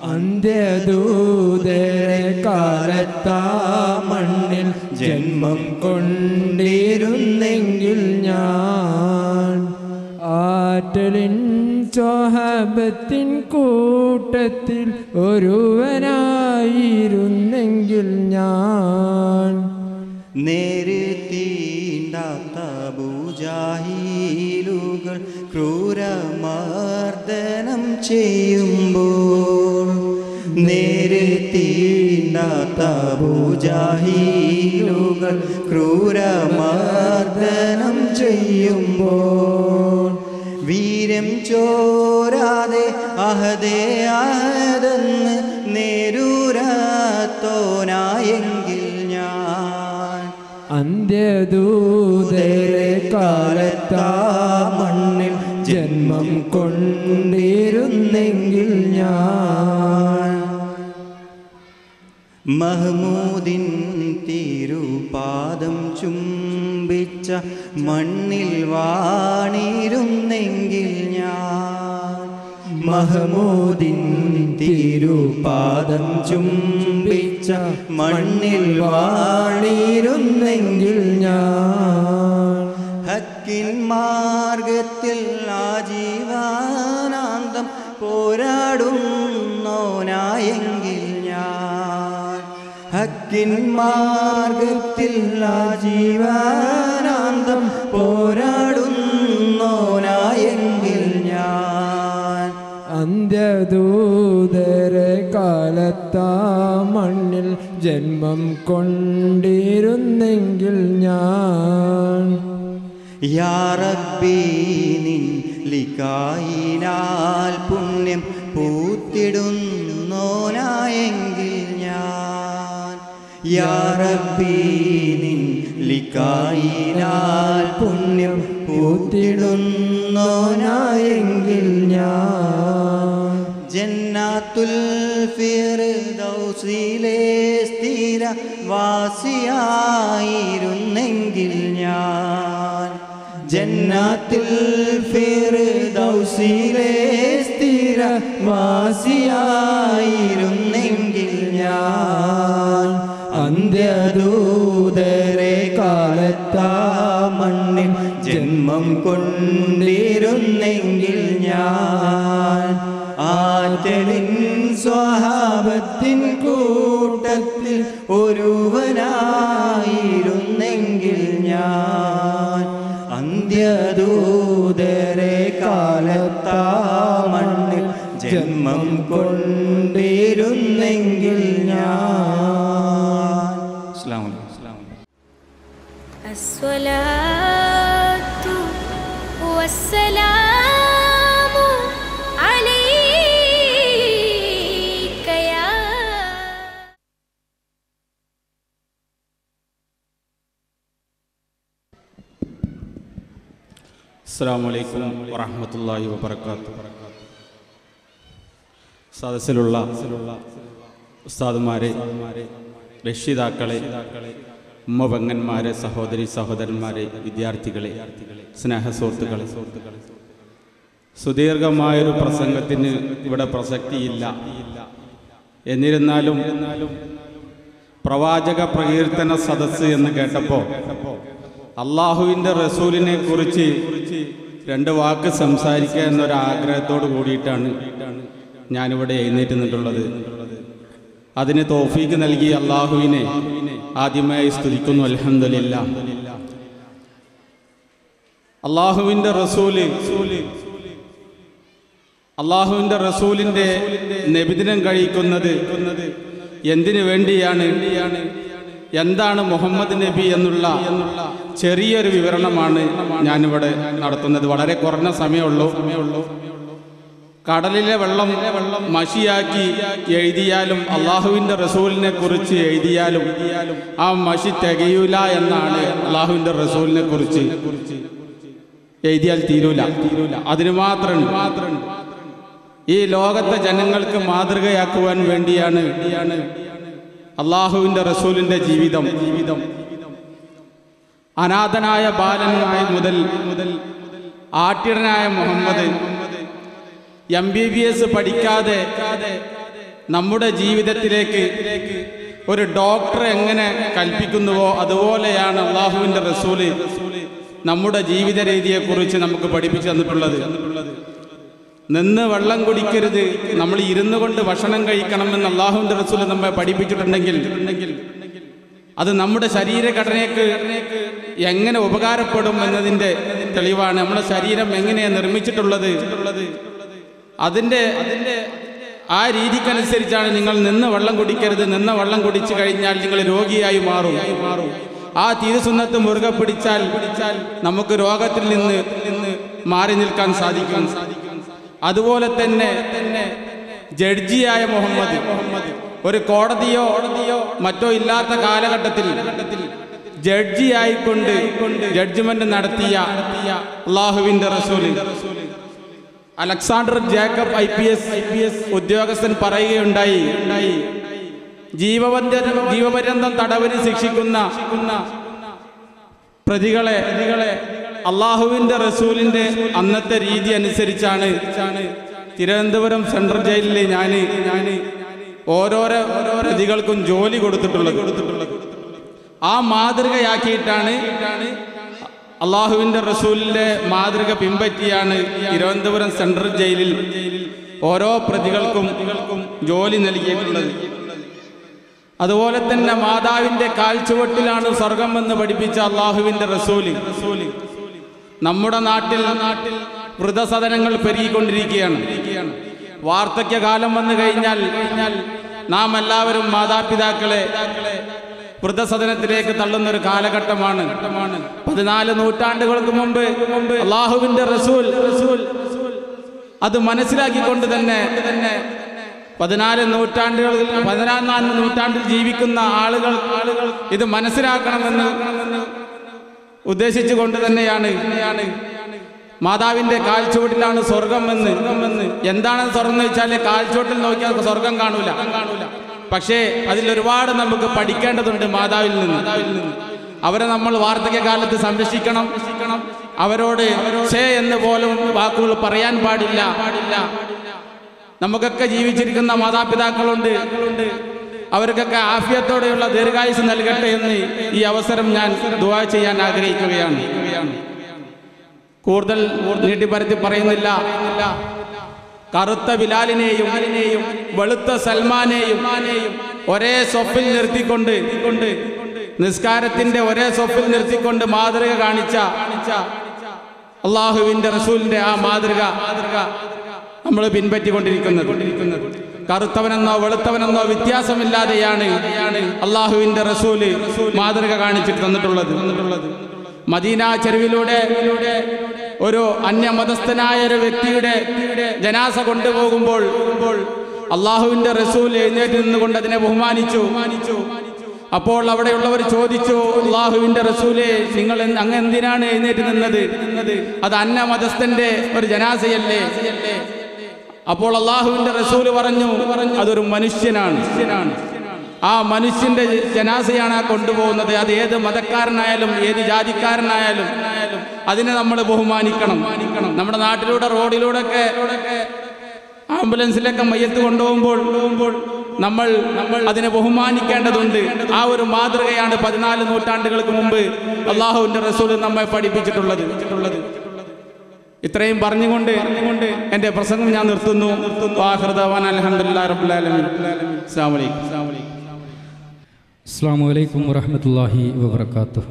Speaker 9: അന്ത്യദൂതരെ കാലത്താ മണ്ണിൽ ജന്മം കൊണ്ടിരുന്നെങ്കിൽ ഞാൻ ആറ്റലിൻ സ്വഹാബത്തിൻ കൂട്ടത്തിൽ ഒരുവനായിരുന്നെങ്കിൽ ഞാൻ
Speaker 10: നേര് തീണ്ടാത്ത ഭൂജാഹീലുകൾ ക്രൂരമർദ്ദനം ചെയ്യുമ്പോൾ നേര് തീണ്ടാത്ത പൂജാഹീലുകൾ ക്രൂരമർദ്ദനം ചെയ്യുമ്പോൾ വീര്യം ചോരാതെ അഹദേ അഹതെന്ന് നേരൂരത്തോനായെങ്കിൽ ഞാൻ
Speaker 9: അന്ത്യദൂതരെ കാലത്താ മണ്ണിൽ ജന്മം കൊണ്ടിരുന്നെങ്കിൽ ഞാൻ
Speaker 10: മഹ്മൂദിൻ തിരുപാദം ചുംബിച്ച മണ്ണിൽ വാണിരുന്നെങ്കിൽ ഞാൻ മഹ്മൂദിൻ തിരുപാദം ചുംബിച്ച മണ്ണിൽ വാണിരുന്നെങ്കിൽ ഞാൻ ഹക്കിൻ മാർഗത്തിൽ ആജീവാനാന്തം പോരാടുന്നോനായെങ്കിൽ ഞാൻ ഹക്കിൻ മാർഗത്തിൽ ആജീവാനാന്തം പോരാടുന്നോനായെങ്കിൽ ഞാൻ
Speaker 9: അന്ത്യദൂതരെ കാലത്താ മണ്ണിൽ ജന്മം കൊണ്ടിരുന്നെങ്കിൽ ഞാൻ
Speaker 10: യാ റബ്ബി നിൻ ലിക്കായിനാൽ പുണ്യം പൂത്തിടുന്നോനായെങ്കിൽ ഞാൻ യാ റബ്ബി നിൻ ലിക്കായിനാൽ പുണ്യം പൂത്തിടുന്നോനായെങ്കിൽ ഞാൻ ജന്നാത്തുൽ ഫിർദൗസിലെ സ്ഥിര വാസിയായിരുന്നെങ്കിൽ ഞാൻ ജന്നാത്തിൽ ഫിർദൗസിലെ സ്ഥിര വാസിയായിരുന്നെങ്കിൽ ഞാൻ അന്ത്യദൂതരെ കാലത്താ മണ്ണിൽ ജന്മം കൊണ്ടിരുന്നെങ്കിൽ ഞാൻ ആറ്റലിൻ സ്വഹാബത്തിൻ കൂട്ടത്തിൽ ഒരുവനായിരുന്നെങ്കിൽ ഞാൻ അന്ത്യദൂതരെ കാലത്താ മണ്ണിൽ ജന്മം കൊണ്ടിരുന്നെങ്കിൽ ഞാൻ
Speaker 3: അസ്സലാമു അലൈക്കും
Speaker 4: الصلاة والسلام عليك يا
Speaker 11: അസ്സാം വലൈക്കും വറഹമത്തല്ലാഹി വബർക്കാത്തു സദസ്സിലുള്ള ഉസ്താദുമാരെ രക്ഷിതാക്കളെ ഉമ്മ പെങ്ങന്മാരെ സഹോദരി സഹോദരന്മാരെ വിദ്യാർത്ഥികളെ സ്നേഹ സുഹൃത്തുക്കളെ സുദീർഘമായൊരു പ്രസംഗത്തിന് ഇവിടെ പ്രസക്തിയില്ല എന്നിരുന്നാലും പ്രവാചക പ്രകീർത്തന സദസ്സ് എന്ന് കേട്ടപ്പോൾ അള്ളാഹുവിൻ്റെ റസൂലിനെ കുറിച്ച് രണ്ട് വാക്ക് സംസാരിക്കുക എന്നൊരു ആഗ്രഹത്തോട് കൂടിയിട്ടാണ് ഞാനിവിടെ എഴുന്നേറ്റ് നിന്നിട്ടുള്ളത് അതിന് തോഫീക്ക് നൽകി അള്ളാഹുവിനെ ആദ്യമായി സ്തുതിക്കുന്നു അലഹമില്ല അള്ളാഹുവിൻ്റെ റസൂല് അള്ളാഹുവിൻ്റെ റസൂലിൻ്റെ നബിദിനം കഴിക്കുന്നത് എന്തിനു വേണ്ടിയാണ് എന്താണ് മുഹമ്മദ് നബി എന്നുള്ള ചെറിയൊരു വിവരണമാണ് ഞാനിവിടെ നടത്തുന്നത് വളരെ കുറഞ്ഞ സമയമുള്ളൂ സമയമുള്ളൂ കടലിലെ വെള്ളം വെള്ളം മഷിയാക്കി എഴുതിയാലും അള്ളാഹുവിൻ്റെ റസൂലിനെ കുറിച്ച് എഴുതിയാലും ആ മഷി തികയൂല എന്നാണ് അള്ളാഹുവിൻ്റെ റസൂലിനെ കുറിച്ച് എഴുതിയാൽ തീരൂല തീരൂല അതിന് മാത്രം മാത്രം ഈ ലോകത്തെ ജനങ്ങൾക്ക് മാതൃകയാക്കുവാൻ വേണ്ടിയാണ് അള്ളാഹുവിൻ്റെ റസൂലിൻ്റെ ജീവിതം ജീവിതം അനാഥനായ ബാലനായ മുതൽ മുതൽ ആട്ടിടനായ Muhammad M B B S പഠിക്കാതെ നമ്മുടെ ജീവിതത്തിലേക്ക് ഒരു ഡോക്ടർ എങ്ങനെ കൽപ്പിക്കുന്നുവോ അതുപോലെയാണ് അള്ളാഹുവിൻ്റെ റസൂല് നമ്മുടെ ജീവിത രീതിയെക്കുറിച്ച് നമുക്ക് പഠിപ്പിച്ചു തന്നിട്ടുള്ളത് നിന്ന് വെള്ളം കുടിക്കരുത് നമ്മൾ ഇരുന്നു കൊണ്ട് ഭക്ഷണം കഴിക്കണമെന്ന് അള്ളാഹുവിൻ്റെ റസൂൽ നമ്മെ പഠിപ്പിച്ചിട്ടുണ്ടെങ്കിൽ അത് നമ്മുടെ ശരീരഘടനയ്ക്ക് എങ്ങനെ ഉപകാരപ്പെടും എന്നതിൻ്റെ തെളിവാണ് നമ്മുടെ ശരീരം എങ്ങനെയാണ് നിർമ്മിച്ചിട്ടുള്ളത് അതിൻ്റെ അതിൻ്റെ ആ രീതിക്കനുസരിച്ചാണ് നിങ്ങൾ നിന്ന് വെള്ളം കുടിക്കരുത് നിന്ന് വെള്ളം കുടിച്ചു കഴിഞ്ഞാൽ നിങ്ങൾ രോഗിയായി മാറും ആ തീരുസുന്നത്ത് മുറുകെ പിടിച്ചാൽ പിടിച്ചാൽ നമുക്ക് രോഗത്തിൽ നിന്ന് നിന്ന് മാറി നിൽക്കാൻ സാധിക്കും അതുപോലെ തന്നെ തന്നെ ജഡ്ജിയായ മുഹമ്മദ് മുഹമ്മദ് ഒരു കോടതിയോ കോടതിയോ മറ്റോ ഇല്ലാത്ത കാലഘട്ടത്തിൽ ജഡ്ജിയായിക്കൊണ്ട് ജഡ്ജ്മെന്റ് നടത്തിയ അള്ളാഹുവിന്റെ റസൂല് Alexander Jacob I P S I P S ഉദ്യോഗസ്ഥൻ പറയുകയുണ്ടായി ഉണ്ടായി ജീവപര്യന്തം ജീവപര്യന്തം തടവിന് ശിക്ഷിക്കുന്ന പ്രതികളെ പ്രതികളെ അള്ളാഹുവിന്റെ റസൂലിന്റെ അന്നത്തെ രീതി അനുസരിച്ചാണ് തിരുവനന്തപുരം സെൻട്രൽ ജയിലിൽ ഞാൻ ഞാൻ ഓരോരോ ഓരോ പ്രതികൾക്കും ജോലി കൊടുത്തിട്ടുള്ളത് കൊടുത്തിട്ടുള്ളത് ആ മാതൃകയാക്കിയിട്ടാണ് അള്ളാഹുവിന്റെ റസൂലിന്റെ മാതൃക പിൻപറ്റിയാണ് തിരുവനന്തപുരം സെൻട്രൽ ജയിലിൽ ഓരോ പ്രതികൾക്കും ജോലി നൽകിയിട്ടുള്ളത് അതുപോലെ തന്നെ മാതാവിന്റെ കാൽച്ചുവട്ടിലാണ് സ്വർഗം എന്ന് പഠിപ്പിച്ച അള്ളാഹുവിന്റെ റസൂല് റസൂല് നമ്മുടെ നാട്ടിൽ നാട്ടിൽ വൃതസദനങ്ങൾ പെരുകിക്കൊണ്ടിരിക്കുകയാണ് വാർദ്ധക്യകാലം വന്നു കഴിഞ്ഞാൽ കഴിഞ്ഞാൽ നാം എല്ലാവരും മാതാപിതാക്കളെ വൃദ്ധസദനത്തിലേക്ക് തള്ളുന്ന ഒരു കാലഘട്ടമാണ് പതിനാല് നൂറ്റാണ്ടുകൾക്ക് മുമ്പ് മുമ്പ് അള്ളാഹുവിന്റെ റസൂൽ റസൂൽ അത് മനസ്സിലാക്കിക്കൊണ്ട് തന്നെ തന്നെ പതിനാല് നൂറ്റാണ്ടുകളിൽ പതിനാലാം നൂറ്റാണ്ടിൽ ജീവിക്കുന്ന ആളുകൾ ആളുകൾ ഇത് മനസ്സിലാക്കണമെന്ന് ഉദ്ദേശിച്ചുകൊണ്ട് തന്നെയാണ് തന്നെയാണ് മാതാവിന്റെ കാൽച്ചുവട്ടിലാണ് സ്വർഗം എന്ന് എന്ന് എന്താണ് സ്വർഗം എന്ന് വെച്ചാൽ കാൽച്ചുവട്ടിൽ നോക്കിയാൽ സ്വർഗം കാണൂല കാണൂല പക്ഷേ അതിൽ ഒരുപാട് നമുക്ക് പഠിക്കേണ്ടതുണ്ട് മാതാവിൽ നിന്ന് മാതാവിൽ നിന്ന് അവരെ നമ്മൾ വാർദ്ധക്യകാലത്ത് സംരക്ഷിക്കണം സംരക്ഷിക്കണം അവരോട് ഛേ എന്ന് പോലും വാക്കുകൾ പറയാൻ പാടില്ല പാടില്ല നമുക്കൊക്കെ ജീവിച്ചിരിക്കുന്ന മാതാപിതാക്കളുണ്ട് അവർക്കൊക്കെ ആഫിയത്തോടെയുള്ള ദീർഘായുസ് നൽകട്ടെ എന്ന് ഈ അവസരം ഞാൻ ദുവാ ചെയ്യാൻ ആഗ്രഹിക്കുകയാണ് കൂടുതൽ നീട്ടിപ്പരത്തി പറയുന്നില്ല കറുത്ത ബിലാലിനെയും വെളുത്ത സൽമാനെയും ഒരേ സ്വപ്പിൽ നിർത്തിക്കൊണ്ട് കൊണ്ട് നിസ്കാരത്തിന്റെ ഒരേ സ്വപ്പിൽ നിർത്തിക്കൊണ്ട് മാതൃക കാണിച്ച അള്ളാഹുവിന്റെ റസൂലിന്റെ ആ മാതൃക മാതൃക നമ്മൾ പിൻപറ്റിക്കൊണ്ടിരിക്കുന്നത് കറുത്തവനെന്നോ വെളുത്തവനെന്നോ വ്യത്യാസമില്ലാതെയാണ് അള്ളാഹുവിന്റെ റസൂല് മാതൃക കാണിച്ചിട്ട് തന്നിട്ടുള്ളത് മദീന ചെരുവിലൂടെ ഒരു അന്യമതസ്ഥനായ ഒരു വ്യക്തിയുടെ ജനാസ കൊണ്ടുപോകുമ്പോൾ അള്ളാഹുവിന്റെ റസൂൽ എഴുന്നേറ്റ് നിന്നുകൊണ്ട് അതിനെ ബഹുമാനിച്ചു അപ്പോൾ അവിടെയുള്ളവർ ചോദിച്ചു അള്ളാഹുവിന്റെ റസൂലെ നിങ്ങൾ എന്ത്- അങ്ങ് എന്തിനാണ് എഴുന്നേറ്റ് നിന്നത് നിന്നത് അത് അന്നമതസ്ഥന്റെ ഒരു ജനാസയല്ലേ അപ്പോൾ അള്ളാഹുവിന്റെ റസൂല് പറഞ്ഞു അതൊരു മനുഷ്യനാണ് മനുഷ്യനാണ് ആ മനുഷ്യന്റെ ജനാസയാണ് ആ കൊണ്ടുപോകുന്നത് അത് ഏത് മതക്കാരനായാലും ഏത് ജാതിക്കാരനായാലും അതിനെ നമ്മൾ ബഹുമാനിക്കണം നമ്മുടെ നാട്ടിലൂടെ റോഡിലൂടെ ഒക്കെ ആംബുലൻസിലൊക്കെ മയ്യത്ത് കൊണ്ടുപോകുമ്പോൾ പോകുമ്പോൾ നമ്മൾ നമ്മൾ അതിനെ ബഹുമാനിക്കേണ്ടതുണ്ട് ആ ഒരു മാതൃകയാണ് പതിനാല് നൂറ്റാണ്ടുകൾക്ക് മുമ്പ് അള്ളാഹുവിന്റെ റസൂൽ നമ്മെ പഠിപ്പിച്ചിട്ടുള്ളത് ഇത്രയും പറഞ്ഞുകൊണ്ട് പറഞ്ഞുകൊണ്ട് എൻ്റെ പ്രസംഗം ഞാൻ നിർത്തുന്നു വാഹൃദവാൻ അലഹമുല്ലാ റബുലാലമീൻ അസ്സാം വലൈക്കും
Speaker 12: അസ്സാം വലൈക്കും വറഹമത്തല്ലാഹി വബർക്കാത്തു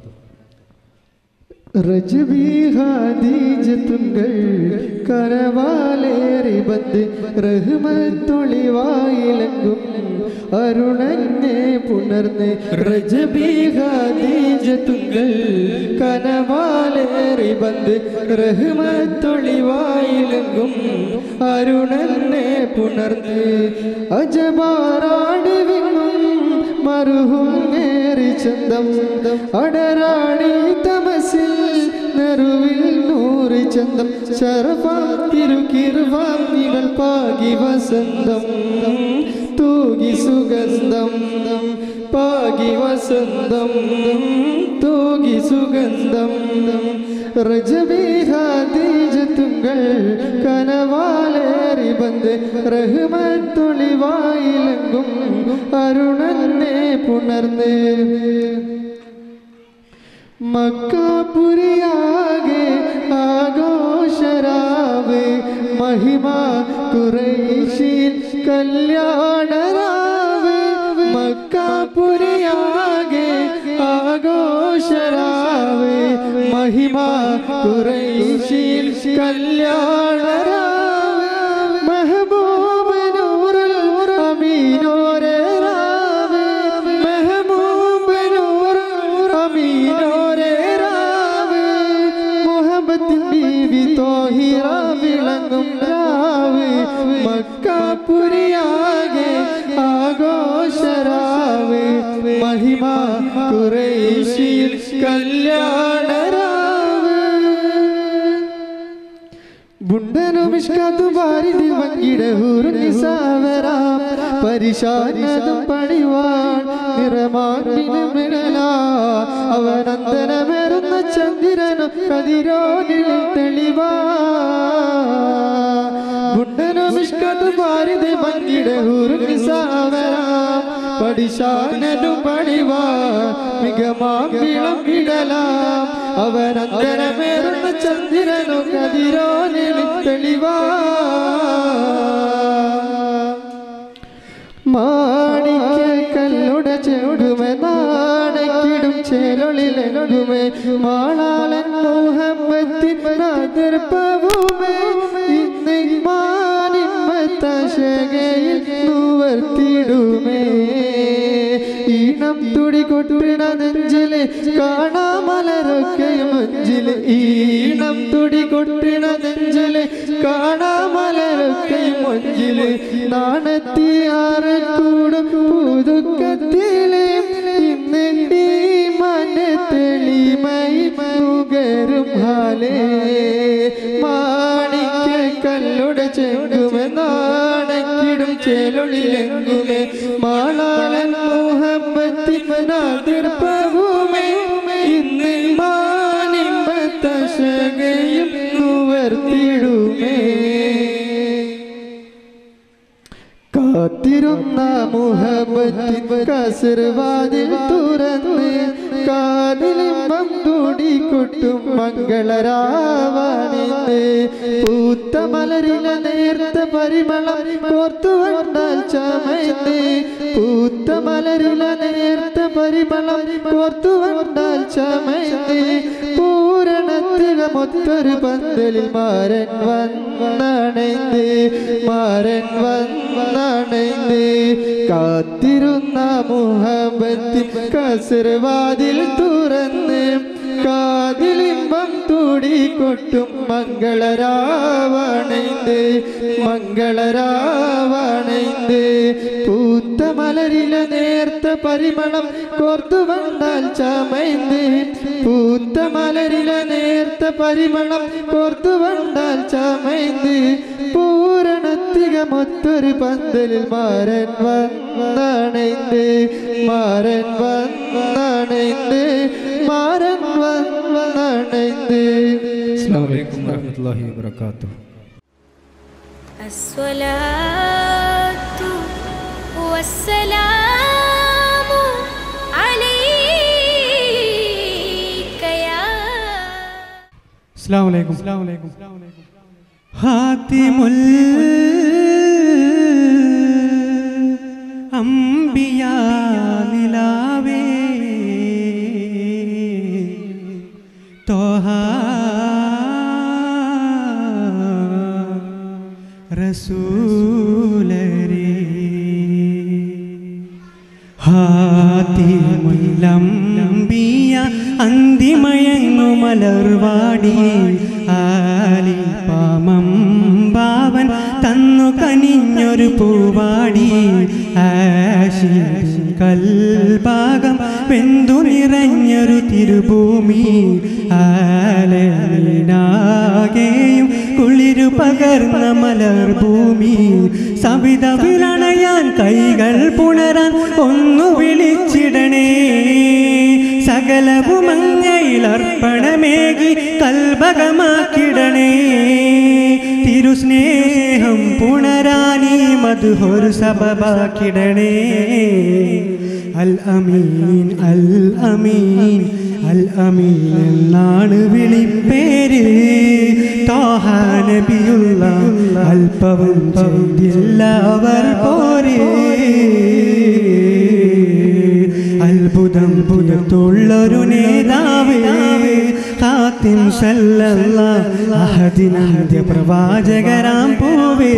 Speaker 9: റജബി ഹാദീജത്തുങ്കൾ കരവാലേറി ബന്ദ് റഹ്മത്തൊളിവായിലങ്കും അരുണനെ പുണർന്ന് റജബി ഹാദീജത്തുങ്കൾ കനവാലേറി ബന്ദ് റഹ്മത്തൊളിവായിലങ്കും അരുണനെ പുണർന്ന് അജബാറാടി വിങ്ങും മറുഹും നേറി ചന്തം അടരാണി തമസിൽ നെറുവിൽ നൂറ് ചന്തം ശരഫാം തിരുക്കിർവാം നികൾ പാകി വസന്തം തൂകി സുഗന്ധം പാകി വസന്തം തൂകി സുഗന്ധം റജബി ഹാദീജത്തുങ്കൾ കനവാലേറി ബന്ദ് റഹ്മത്തൊളിവായിലങ്കും അരുണനെ പുണർന്ന് മക്കാപുരിയാകെ ആഘോഷരാവ് മഹിമ കുറൈശിൽ കല്യാണരാവ് മക്കാപുരിയാകെ ആഘോഷരാവ് മഹിമ കുറൈശിൽ കല്യാണരാവ് മെഹബൂബനൂർ മഹിമ കുറേശിയിൽ കല്യാണരാവ് ബുണ്ടനും ഇഷ്കാത്തു ഭാരിതി വങ്കിടൂർനിസാവരാം പരിശാനതും പണിവാൻ നിറമാർമിടല അവനന്തരമേറുന്ന ചന്ദ്രനും കതിരോനിൽ തെളിവാ ബുണ്ടനും ഇഷ്കാത്തു ഭാരിതി വങ്കിടൂർനിസാവരാം പഠിശാനതും പണിവാൻ മികമാം വിടലാം അവനന്തരമേറുന്ന ചന്ദ്രനു കതിരോനിൽ തെളിവാ മാണിക്യ കല്ലുടെ ചെടുമേ നാണക്കിടും ചേലൊളിലെടുമേ മാളാലൻ മുഹമ്മത്തിൻ നാദർപ്പവുമേ ഇന്ന് മാനിമ്മത്തശകയിൽ നുവർത്തിടുമേ ഈണം തുടി കൊട്ടിട നെഞ്ചില് കാണാമലരൊക്കെയും മഞ്ചില് ഈണം തുടി കൊട്ടിട നെഞ്ചില് കാണാമലരൊക്കെയും മഞ്ചില് നാണത്തിയാറ് കൂടും പുതുക്കത്തില് ഇന്ന് ഈ മന തെളിമൈ നുകരും ഹാലേ മാണിക്ക കല്ലുടെ ചെങ്കുമേ നാണക്കിടും ചേലൊളിലെങ്കുമേ മാളാളൻ മുഹമ്മത്തിൻ നാതിർപ്പവുമേ ഇന്ന് മാനിമ്പത്തശകയും നുവർത്തിടുമേ കാത്തിരുന്ന മുഹബത്തിൻ കസർവാതിൽ തുറന്ന് കാതിലിമ്പം കൂടിക്കൊട്ടും മംഗളരാവാണിന്ന് പൂത്ത മലരിലെ നേർത്ത പരിമളം കോർത്തു വണ്ടാൽ ചമയന്ന് പൂത്ത മലരിലെ നേർത്ത പരിമളം കോർത്തു വണ്ടാൽ ചമയന്ന് പൂരണത്തികമൊത്തൊരു പന്തലിൽ മാരൻ വന്നണൈന്ന് മാരൻ വന്നണൈന്ന് കാത്തിരുന്ന മുഹബത്തിൻ കസർവാതിൽ തുറന്ന് കാതിലിമ്പം തൂടിക്കൊട്ടും മംഗളരാവണൈந்து മംഗളരാവണൈந்து പൂത്ത മലരിലെ നേർത്ത പരിമളം കോർത്തു വന്നാൽ ചമൈந்து പൂത്ത മലരിലെ നേർത്ത പരിമളം കോർത്തു വന്നാൽ ചമൈந்து പൂരണത്തികമൊത്തൊരു പന്തലിൽ മാരൻ വന്നണൈந்து മാരൻ വന്നണൈந்து മാരൻ വന്നണൈந்து
Speaker 12: അസ്സാം വലൈക്കും വറഹമത്തല്ലാഹി വാബർക്കാത്തു
Speaker 4: الصلاة والسلام عليك يا
Speaker 13: അസ്സാം വലൈക്കും അസ്സാം വലൈക്കും
Speaker 8: ഹാത്തിമുൽ അംബിയ നിലാവേ തോഹ റസൂലരേ ഹാത്തിമുല്ലംബിയ അന്തിമയങ്ങു മലർവാടി ആലി പാമം ബാവൻ തന്നു കനിഞ്ഞൊരു പൂവാടി ആശിൻ കൽഭാഗം വെന്തു നിറഞ്ഞൊരു തിരുഭൂമി ആലീനാകെയും കുളിരു പകർന്ന മലർഭൂമി സവിത വിളണയാൻ കൈകൾ പുണരാൻ ഒന്നു വിളിച്ചിടണേ സകലവുമങ്ങയിലർപ്പണമേകി കൽഭകമാക്കിടണേ തിരുസ്നേഹം പുണരാനീ മധുഹൊരു സബബാക്കിടണേ അൽ അമീൻ അൽ അമീൻ അൽ അമീൻ എന്നാണ് വിളിപ്പേര് താഹ നബിയുള്ള അല്പവും ചെയ്തില്ല അവർ പോരേ അത്ഭുതം പുറത്തുള്ളൊരു നേതാവ് ഹാത്തിം സല്ലല്ല അഹദിനാദ്യ പ്രവാചകരാം പോവേ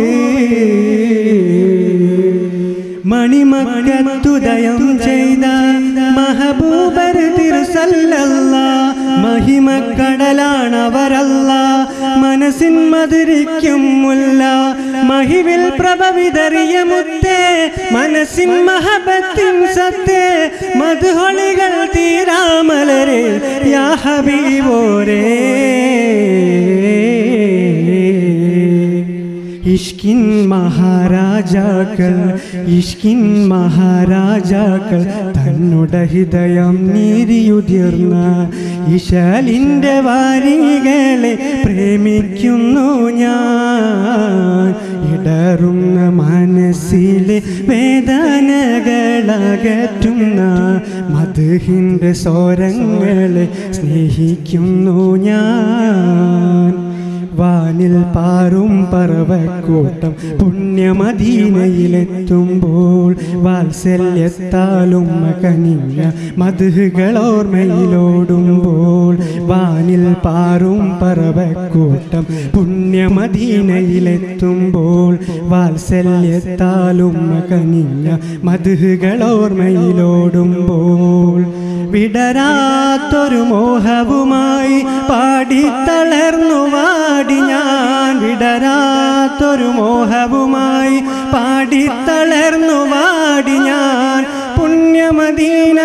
Speaker 8: മണിമക്കത്തുദയം ചെയ്ത മഹബൂബർ തിരുസല്ലല്ല മഹിമ മഹിമക്കടലാണവരല്ല മനസ്സിൻ മധുരിക്കും മുല്ല മഹിവിൽ പ്രഭ വിതറിയ മുത്തേ മനസ്സിൻ മഹബത്തിൻ സത്തേ മധുഹൊളികൾ തീരാമലരെ യാ ഹബീബോരേ ഇഷ്കിൻ മഹാരാജാക്കൾ ഇഷ്കിൻ മഹാരാജാക്കൾ തന്നുടെ ഹൃദയം നീതിയുതിർന്ന ഇശലിൻ്റെ വാരികളെ പ്രേമിക്കുന്നു ഞാൻ ഇടറുന്ന മനസ്സിലെ വേദനകളകറ്റുന്ന മധുഹിൻ്റെ സ്വരങ്ങളെ സ്നേഹിക്കുന്നു ഞാൻ വാനിൽ പാറും പറവക്കൂട്ടം പുണ്യമദീനയിലെത്തുമ്പോൾ വാത്സല്യത്താലും കനിഞ്ഞ മധുകളോർമ്മയിലോടുമ്പോൾ വാനിൽ പാറും പറവക്കൂട്ടം പുണ്യമദീനയിലെത്തുമ്പോൾ വാത്സല്യത്താലും കനിഞ്ഞ മധുകളോർമ്മയിലോടുമ്പോൾ വിടരാത്തൊരു മോഹവുമായി പാടിത്തളർന്നു വാടി ഞാൻ വിടരാത്തൊരു മോഹവുമായി പാടിത്തളർന്നു വാടി ഞാൻ പുണ്യമദീന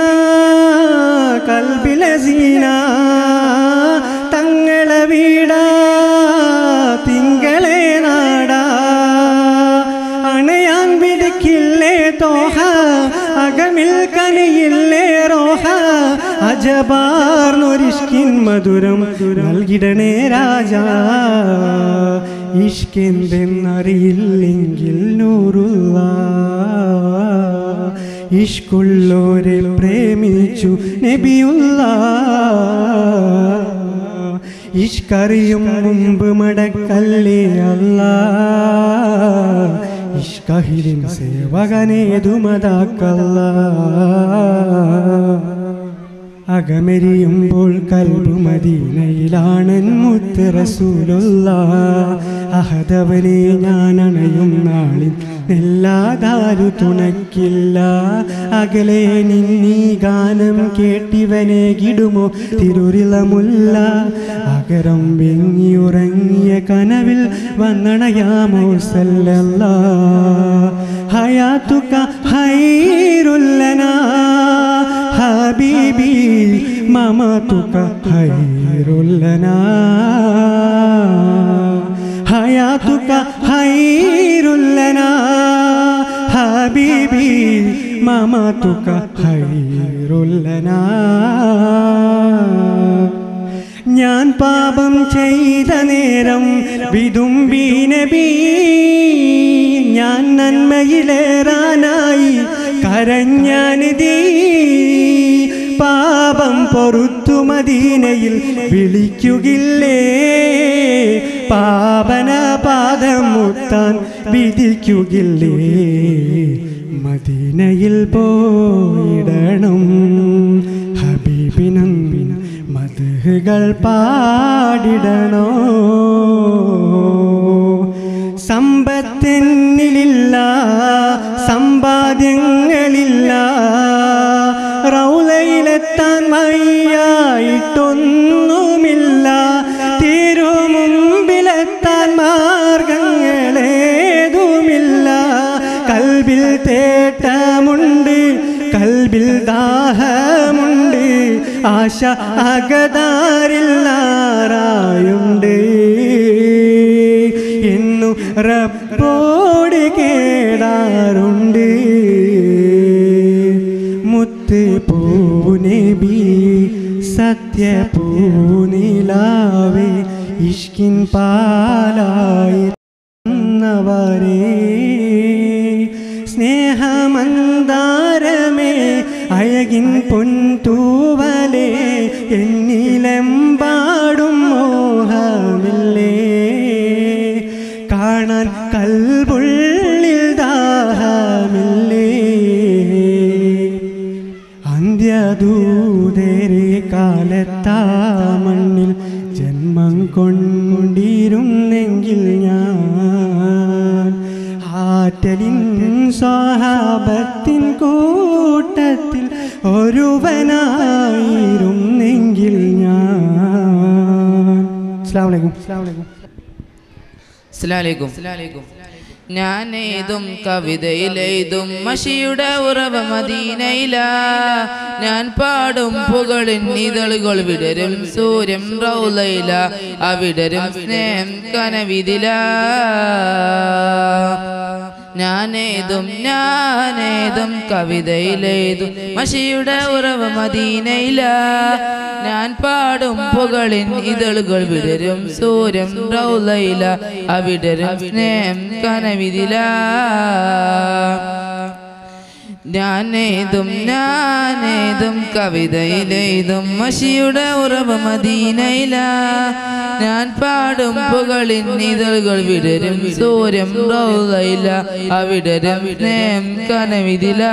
Speaker 8: കൽബിലസീന തങ്ങളെ വീടാ തിങ്കളെ നാടാ അണയാൻ വിളിക്കില്ലേ തോഹ അകമിൽ കനിയില്ലേ റോഹ അജബാർന്നൊരിഷ്കിൻ മധുരം നൽകിടണേ രാജാ ഇഷ്കെന്തെന്നറിയില്ലെങ്കിൽ നൂറുള്ള ഇഷ്കുള്ളോരെ പ്രേമിച്ചു നബിയുള്ള ഇഷ്കറിയും മുമ്പ് മടക്കല്ലേ അല്ല ഇഷ്കഹിലിൻ സേവകനേതുമതാക്കല്ല അകമെരിയുമ്പോൾ കൽബു മദീനയിലാണൻ മുത്ത് റസൂലുള്ള അഹദവനെ ഞാൻ അണയും നാളിൽ നെല്ലാതാരു തുണയ്ക്കില്ല അകലെ നിന്നീ ഗാനം കേട്ടിവനെ കിടുമോ തിരുരിളമുല്ല അകരം വെങ്ങിയുറങ്ങിയ കനവിൽ വന്നണയാമോ സല്ലല്ല ഹയാത്തുക ഹൈറുല്ലനാ ഹബീബി മമതുക ഹൈറുല്ലനാ ഹയാതുക ഹൈറുല്ലനാ ഹബീബി മമതുക ഹൈറുല്ലനാ ഞാൻ പാപം ചെയ്ത നേരം വിതുമ്പി നബി ഞാൻ നന്മയിലേറാനായി കരഞ്ഞാനിതീ പാപം പൊറുത്തു മദീനയിൽ വിളിക്കുകില്ലേ പാപന പാദം മുത്താൻ വിധിക്കുകില്ലേ മദീനയിൽ പോയിടണം ഹബീബിനും മധുകൾ പാടിടണോ സമ്പത്തെന്നിലില്ല സമ്പാദ്യങ്ങളില്ല റൗലയിലെത്താൻ വയ്യായിട്ടൊന്നുമില്ല തിരുമുമ്പിലെത്താൻ മാർഗങ്ങളേതുമില്ല കൽബിൽ തേട്ടമുണ്ട് കൽബിൽ ദാഹമുണ്ട് ആശ അകതാരില്ലാറായുണ്ട് എന്നു റബ്ബോട് കേടാറുണ്ട് മുത്ത് പൂനബി സത്യ പൂനിലാവേ ഇഷ്കിൻ പാലായി തന്നവരേ സ്നേഹമന്താരമേ അഴകിൻ പൊൻതൂവലേ എന്നിലെമ്പാടും മോഹമില്ലേ കാണാൻ കൽബുള്ളിൽ ദാഹമില്ലേ അന്ത്യദൂതരെ കാലത്താ മണ്ണിൽ ജന്മം കൊണ്ടിരുന്നെങ്കിൽ ഞാൻ ആറ്റലിൻ സ്വഹാബത്തിൻ കൂട്ടത്തിൽ ഒരുവനായിരുന്നെങ്കിൽ ഞാൻ
Speaker 13: അസ്സാം വലൈക്കും അസ്സാം വലൈക്കും
Speaker 2: അസ്സലാമലൈക്കും ഞാൻ എഴുതും കവിതയിലെഴുതും മഷിയുടെ ഉറവ മദീനയില ഞാൻ പാടും പുകളിൻ ഇതളുകൾ വിടരും സൂര്യൻ റൗലയില അവിടരും സ്നേഹം കനവിതില ഞാനേതും ഞാനേതും കവിതയിലേതും മഷിയുടെ ഉറവ മദീനയില ഞാൻ പാടും പുകളിൻ ഇതളുകൾ വിടരും സൂര്യൻ റൗലയില അവിടരും സ്നേഹം കനവിതില ഞാനേതും ഞാനേതും കവിതയിലേതും മഷിയുടെ ഉറവ മദീനയില ഞാൻ പാടും പുകളിൻ ഇതളുകൾ വിടരും സൂര്യം റൗലയില അവിടരും സ്നേഹം കനവിതില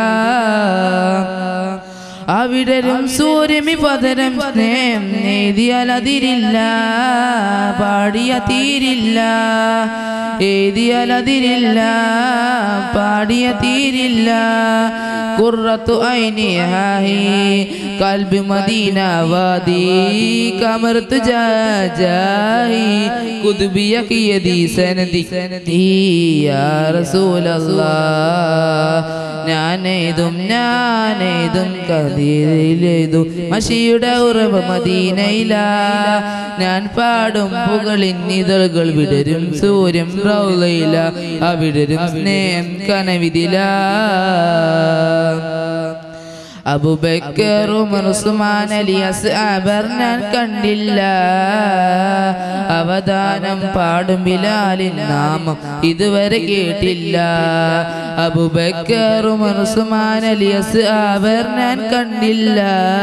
Speaker 2: അവിടരും സൂര്യമി പതരം സ്നേഹം നേതിയാൽ അതിരില്ല പാടിയ തീരില്ല എഴുതിയാൽ അതിരില്ല പാടിയ തീരില്ല കുറത്തു ഐനിഹാഹി കൽബി മദീന വാദി കമർത്ത് ജാജാഹി കുതുബിയ കിയദി സനദി യാ റസൂലല്ലാ ഞാനേതും ഞാനേതും കതിയിലേതു മഷിയുടെ ഉറവ മദീനയില ഞാൻ പാടും പുകളിൻ ഇതളുകൾ വിടരും സൂര്യം റൗലയില അവിടരും സ്നേഹം കനവിതില അബുബക്കർ ഉമർ ഉസ്മാൻ അലി അസ്ആബർ ഞാൻ കണ്ടില്ല അവദാനം പാടും ബിലാലിൻ നാമം ഇതുവരെ കേട്ടില്ല അബുബക്കർ ഉമർ ഉസ്മാൻ അലി അസ്ആബർ ഞാൻ കണ്ടില്ല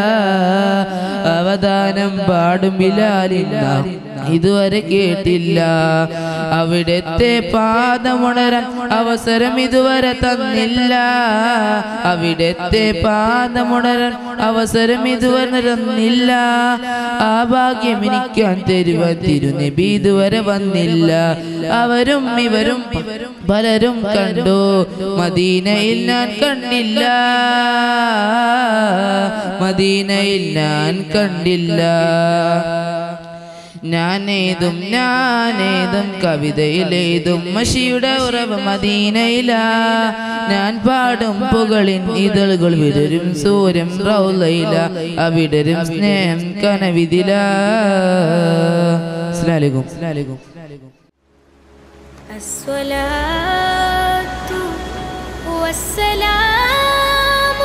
Speaker 2: അവദാനം പാടും ബിലാലിൻ നാമം ഇതുവരെ കേട്ടില്ല അവിടത്തെ പാദമുണരാൻ അവസരം ഇതുവരെ തന്നില്ല അവിടത്തെ പാദമുണരാൻ അവസരം ഇതുവരെ തന്നില്ല ആ ഭാഗ്യം എനിക്കാൻ തരുവാൻ തിരുനബി ഇതുവരെ വന്നില്ല അവരും ഇവരും പലരും കണ്ടു മദീനയിൽ ഞാൻ കണ്ടില്ല മദീനയിൽ ഞാൻ കണ്ടില്ല ഞാനേതും ഞാനേതും കവിതയിലേതും മഷിയുടെ ഉറവ മദീനയില ഞാൻ പാടും പുകളിൻ ഇതളുകൾ വിടരും സൂര്യം റൗലയില അവിടരും സ്നേഹം കനവിതില അസ്സലാമലൈക്കും അസ്സലാമലൈക്കും
Speaker 4: الصلاة والسلام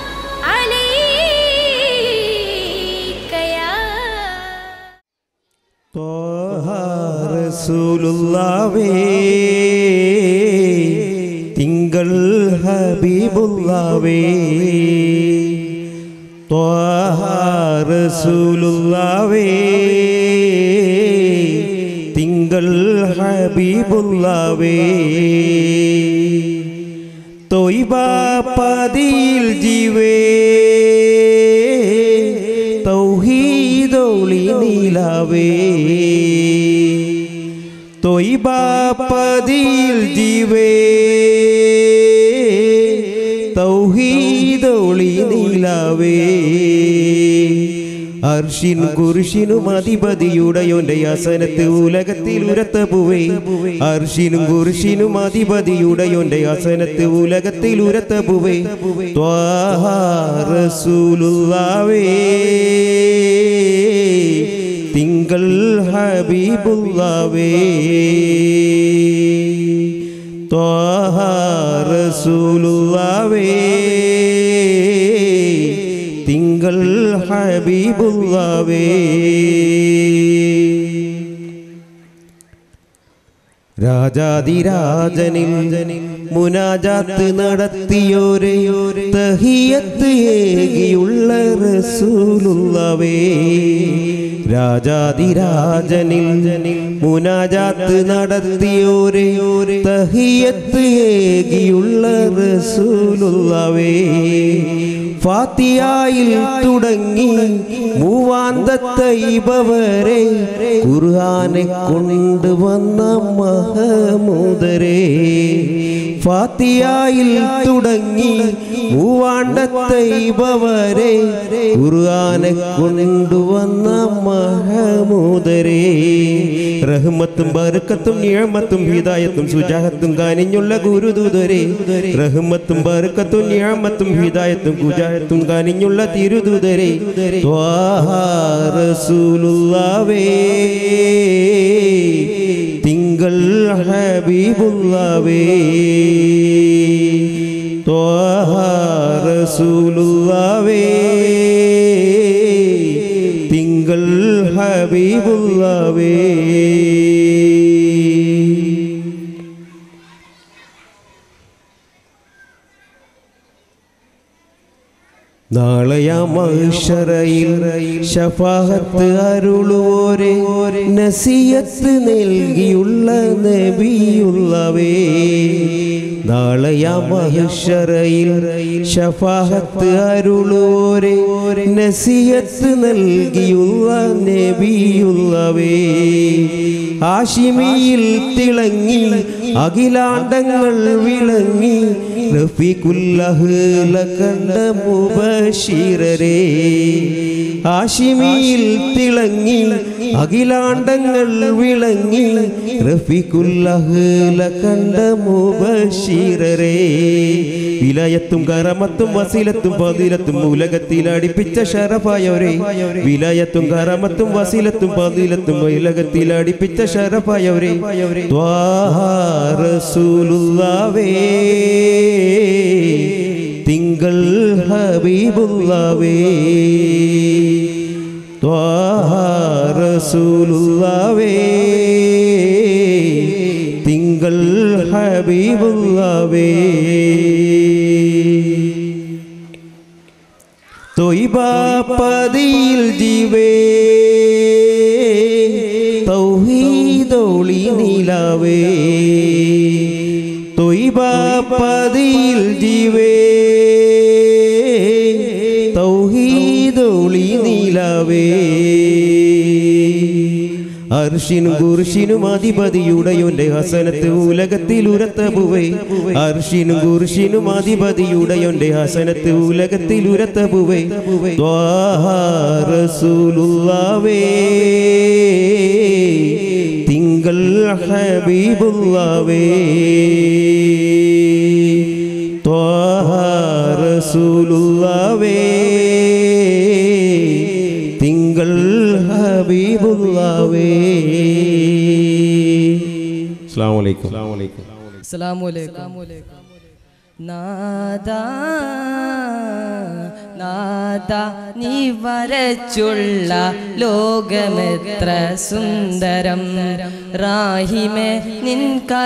Speaker 4: عليك يا
Speaker 10: റസൂലുള്ളാവേ തിങ്കൾ ഹബീബുള്ളാവേ ത്വാഹ റസൂലുള്ളാവേ തിങ്കൾ ഹബീബുള്ളാവേ തൊയ്ബാപ്പതിയിൽ ജീവേ തൗഹീദോളി നീലാവേ തൊയ്ബാപ്പതിയിൽ ജീവേ തൗഹീദോളി നീലാവേ അർഷിനും കുരിശിനും അധിപതിയുടയോന്റെ അസനത്ത് ഉലകത്തിൽ ഉരത്ത പൂവേ അർഷിനും കുരിശിനും അധിപതിയുടയോന്റെ അസനത്ത് ഉലകത്തിൽ ഉരത്ത പൂവേ ത്വാഹ റസൂലുള്ളാവേ തിങ്കൾ ഹബീബുള്ളാവേ ത്വാഹ റസൂലുള്ളാവേ തിങ്കൾ ഹബീബുള്ളാവേ രാജാതിരാജനിൽ മുനാജാത്ത് നടത്തിയോരെ തഹിയത്ത് ഏകിയുള്ള റസൂലുള്ളവേ രാജാതിരാജനിൽ മുനാജാത്ത് നടത്തിയോരെ തഹിയത്ത് ഏകിയുള്ള റസൂലുള്ളവേ ഫാത്തിയായിൽ തുടങ്ങി മൂവാന്തത്തെ ഇബവരെ ഖുർആനെ കൊണ്ടുവന്ന മഹമൂദരെ ഫാത്തിയായിൽ തുടങ്ങി മൂവാണ്ടത്തെ ഇബവരെ ഖുർആനെ കൊണ്ടുവന്ന മഹമൂദരേ റഹ്മത്തും ബർക്കത്തും നിഴമത്തും ഹിദായത്തും സുജാഹത്തും കാനിഞ്ഞുള്ള ഗുരുദൂതരേ റഹ്മത്തും ബർക്കത്തും നിഴമത്തും ഹിദായത്തും കുജാഹത്തും കാനിഞ്ഞുള്ള തിരുദൂതരേ ത്വാഹ റസൂലുള്ളാവേ തിങ്കൾ ഹബീബുള്ളാവേ ത്വാഹ റസൂലുള്ളാവേ തിങ്കൾ ഹബീബുള്ളാവേ നാളെയ മഹ്ശറയിൽ ഷഫാഹത്ത് അരുളുവോരെ നസിയത്ത് നൽകിയുള്ള നബിയുള്ളവേ നാളെയ മഹ്ശറയിൽ ഷഫാഹത്ത് അരുളുവോരെ നസിയത്ത് നൽകിയുള്ള നബിയുള്ളവേ ആഷിമിയിൽ തിളങ്ങി അഖിലാണ്ടങ്ങൾ വിളങ്ങി റഫീഖുല്ലഹ്ല കണ്ട മുബശീരരേ ആഷിമിയിൽ തിളങ്ങി അഖിലാണ്ടങ്ങൾ വിളങ്ങി റഫീഖുല്ലഹ്ല കണ്ട മുബശീരരേ വിലയത്തും കറമത്തും വസീലത്തും പതിലത്തും ഉലകത്തിൽ അടിപ്പിച്ച ഷറഫായവരെ വിലയത്തും കറമത്തും വസീലത്തും പതിലത്തും ഉലകത്തിൽ അടിപ്പിച്ച ഷറഫായവരെ റസൂലുള്ളാവേ തിങ്കൾ ഹബീബുള്ളാവേ റസൂലുള്ളാവേ തിങ്കൾ ഹബീബുള്ളാവേ തൊയ്ബാപ്പതിയിൽ ജീവേ തൗഹീദോളി നിലാവേ തൊയ്ബാപ്പതിയിൽ ജീവേ തൗഹീദോളി നിലാവേ അർഷിനും കുർഷിനും അധിപതിയുടയൊന്റെ ഹസനത്ത് ഉലകത്തിൽ ഉരത്ത പുവേ അർഷിനും കുർഷിനും അധിപതിയുടയൊന്റെ ഹസനത്ത് ഉലകത്തിൽ ഉരത്ത പുവേ റസൂലുള്ളാവേ തിങ്കൾ ഹബീബുള്ളാവേ റസൂലുള്ളാവേ തിങ്കൾ ഹബീബുള്ളാവേ അസ്സലാമു അലൈക്കും
Speaker 1: അസ്സലാമലൈക്കും നാദ നാദ നീ വരച്ചുള്ള ലോകമെത്ര സുന്ദരം റാഹിമെ നിൻ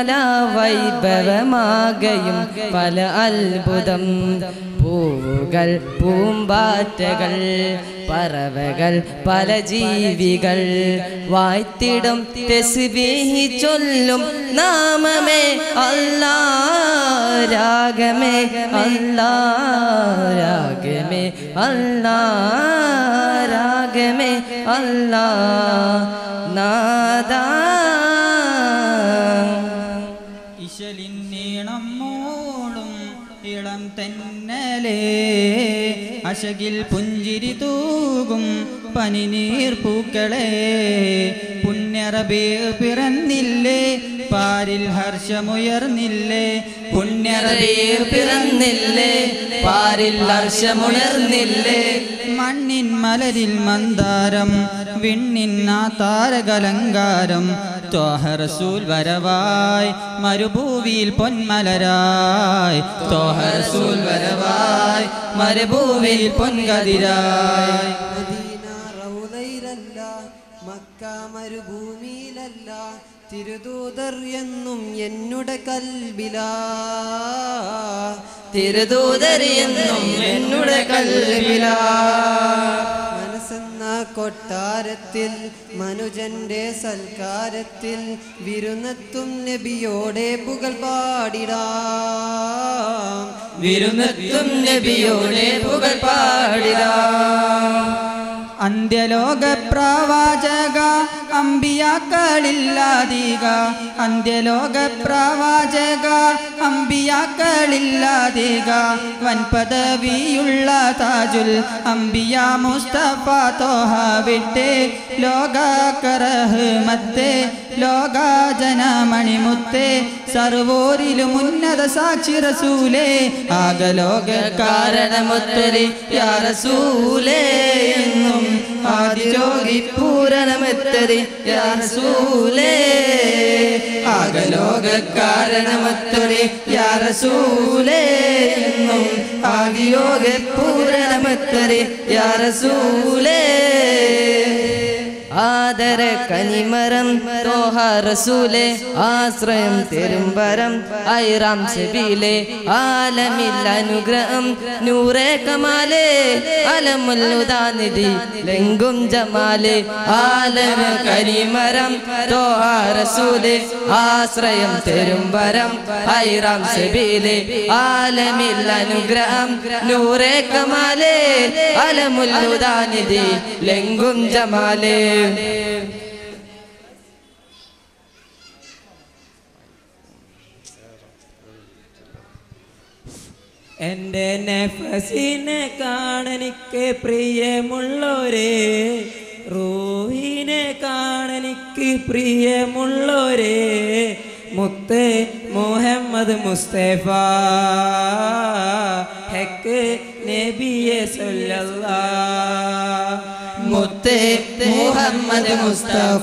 Speaker 1: കലാവൈഭവമാകയും പല അത്ഭുതം പൂവുകൾ പൂമ്പാറ്റകൾ പറവകൾ പല ജീവികൾ വായ്ത്തിടും തെസ്ബീഹി ചൊല്ലും നാമമേ അല്ലാ രാഗമേ അല്ലാ രാഗമേ അല്ലാ രാഗമേ അല്ലാ നാദാ
Speaker 14: ഇശലിന്നീണം മൂളും ഇളം തെന്നലേ അശകിൽ പുഞ്ചിരി തൂകും പനിനീർ പൂക്കളെ പുണ്യറബേ പിറന്നില്ലേ പാരിൽ ഹർഷമുയർന്നില്ലേ
Speaker 1: പുണ്യറബേ പിറന്നില്ലേ പാരിൽ ഹർഷമുണർന്നില്ലേ
Speaker 14: മണ്ണിൻ മലരിൽ മന്ദാരം വിണ്ണിൻ ആ താരകലങ്കാരം ത്വാഹ റസൂൽ വരവായി മരുഭൂവിയിൽ പൊന്മലരായി ത്വാഹ റസൂൽ വരവായി മരുഭൂവിയിൽ പൊൻകതിരായി
Speaker 15: മക്ക മരുഭൂമിയിലല്ല തിരുദൂതർ എന്നും എന്നുടെ കൽബിലാ
Speaker 1: തിരുദൂതർ എന്നും എന്നുടെ കൽവിലാ
Speaker 15: മനസ്സെന്ന കൊട്ടാരത്തിൽ മനുജന്റെ സൽക്കാരത്തിൽ വിരുന്നെത്തും നബിയോടെ പുകൾ പാടിടാം
Speaker 1: വിരുന്നെത്തും നബിയോടെ പുകൾ പാടിടാം
Speaker 14: അന്ത്യലോക പ്രവാചക അമ്പിയാക്കളില്ലാതിക അന്ത്യലോക പ്രവാചക അമ്പിയാക്കളില്ലാതിക വൻപദവിയുള്ള താജുൽ അമ്പിയ മുസ്തഫ തോഹ വിട്ടേ ലോകാക്കറഹ്മത്തെ ലോക ജനമണിമുത്തെ സർവോരിലും ഉന്നത സാക്ഷി റസൂലേ ആകലോക കാരണമൊത്തരി യാ റസൂലേ എന്നും ആദിരോഗി പൂരണമെത്തരി യാ റസൂലേ ആകലോക കാരണമൊത്തരി യാ റസൂലേ എന്നും ആദിയോഗ പൂരണമെത്തരി യാ റസൂലേ
Speaker 16: ആദര കനിമരം തോഹ റസൂലെ ആശ്രയം തെരുമ്പരം ഐറാം ശബീലെ ആലമിൽ അനുഗ്രഹം നൂറേ കമാലേ അലമുല്ലുദാനിധി ലെങ്കും ജമാലെ ആലമ കനിമരം തോഹ റസൂലെ ആശ്രയം തെരുമ്പരം ഐറാം ശബീലെ ആലമിൽ അനുഗ്രഹം നൂറേ കമാലേ അലമുല്ലുദാനിധി ലെങ്കും ജമാലേ
Speaker 17: എൻ്റെ നെഫസിനെ കാണനിക്ക് പ്രിയമുള്ളോരേ റൂഹിനെ കാണനിക്ക് പ്രിയമുള്ളോരേ മുത്ത് മുഹമ്മദ് മുസ്തഫ ഹെക്ക് നബിയെ സല്ലല്ലാ
Speaker 14: മുത്തേ മുഹമ്മദ് മുസ്തഫ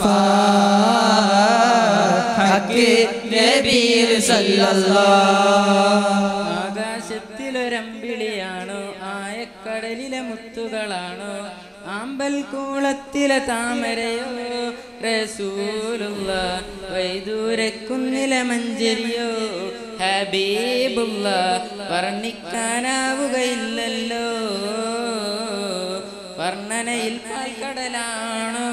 Speaker 14: ഹക്ക് നബിയിൽ സല്ലല്ലാഹ്
Speaker 17: ആകാശത്തിലൊരമ്പിളിയാണോ ആയക്കടലിലെ മുത്തുകളാണോ ആമ്പൽ കൂളത്തിലെ താമരയോ റസൂലുള്ള വൈദൂരക്കുന്നിലെ മഞ്ചരിയോ ഹബീബുള്ള വർണ്ണിക്കാനാവുകയില്ലല്ലോ വർണ്ണനയിൽ പാൽക്കടലാണോ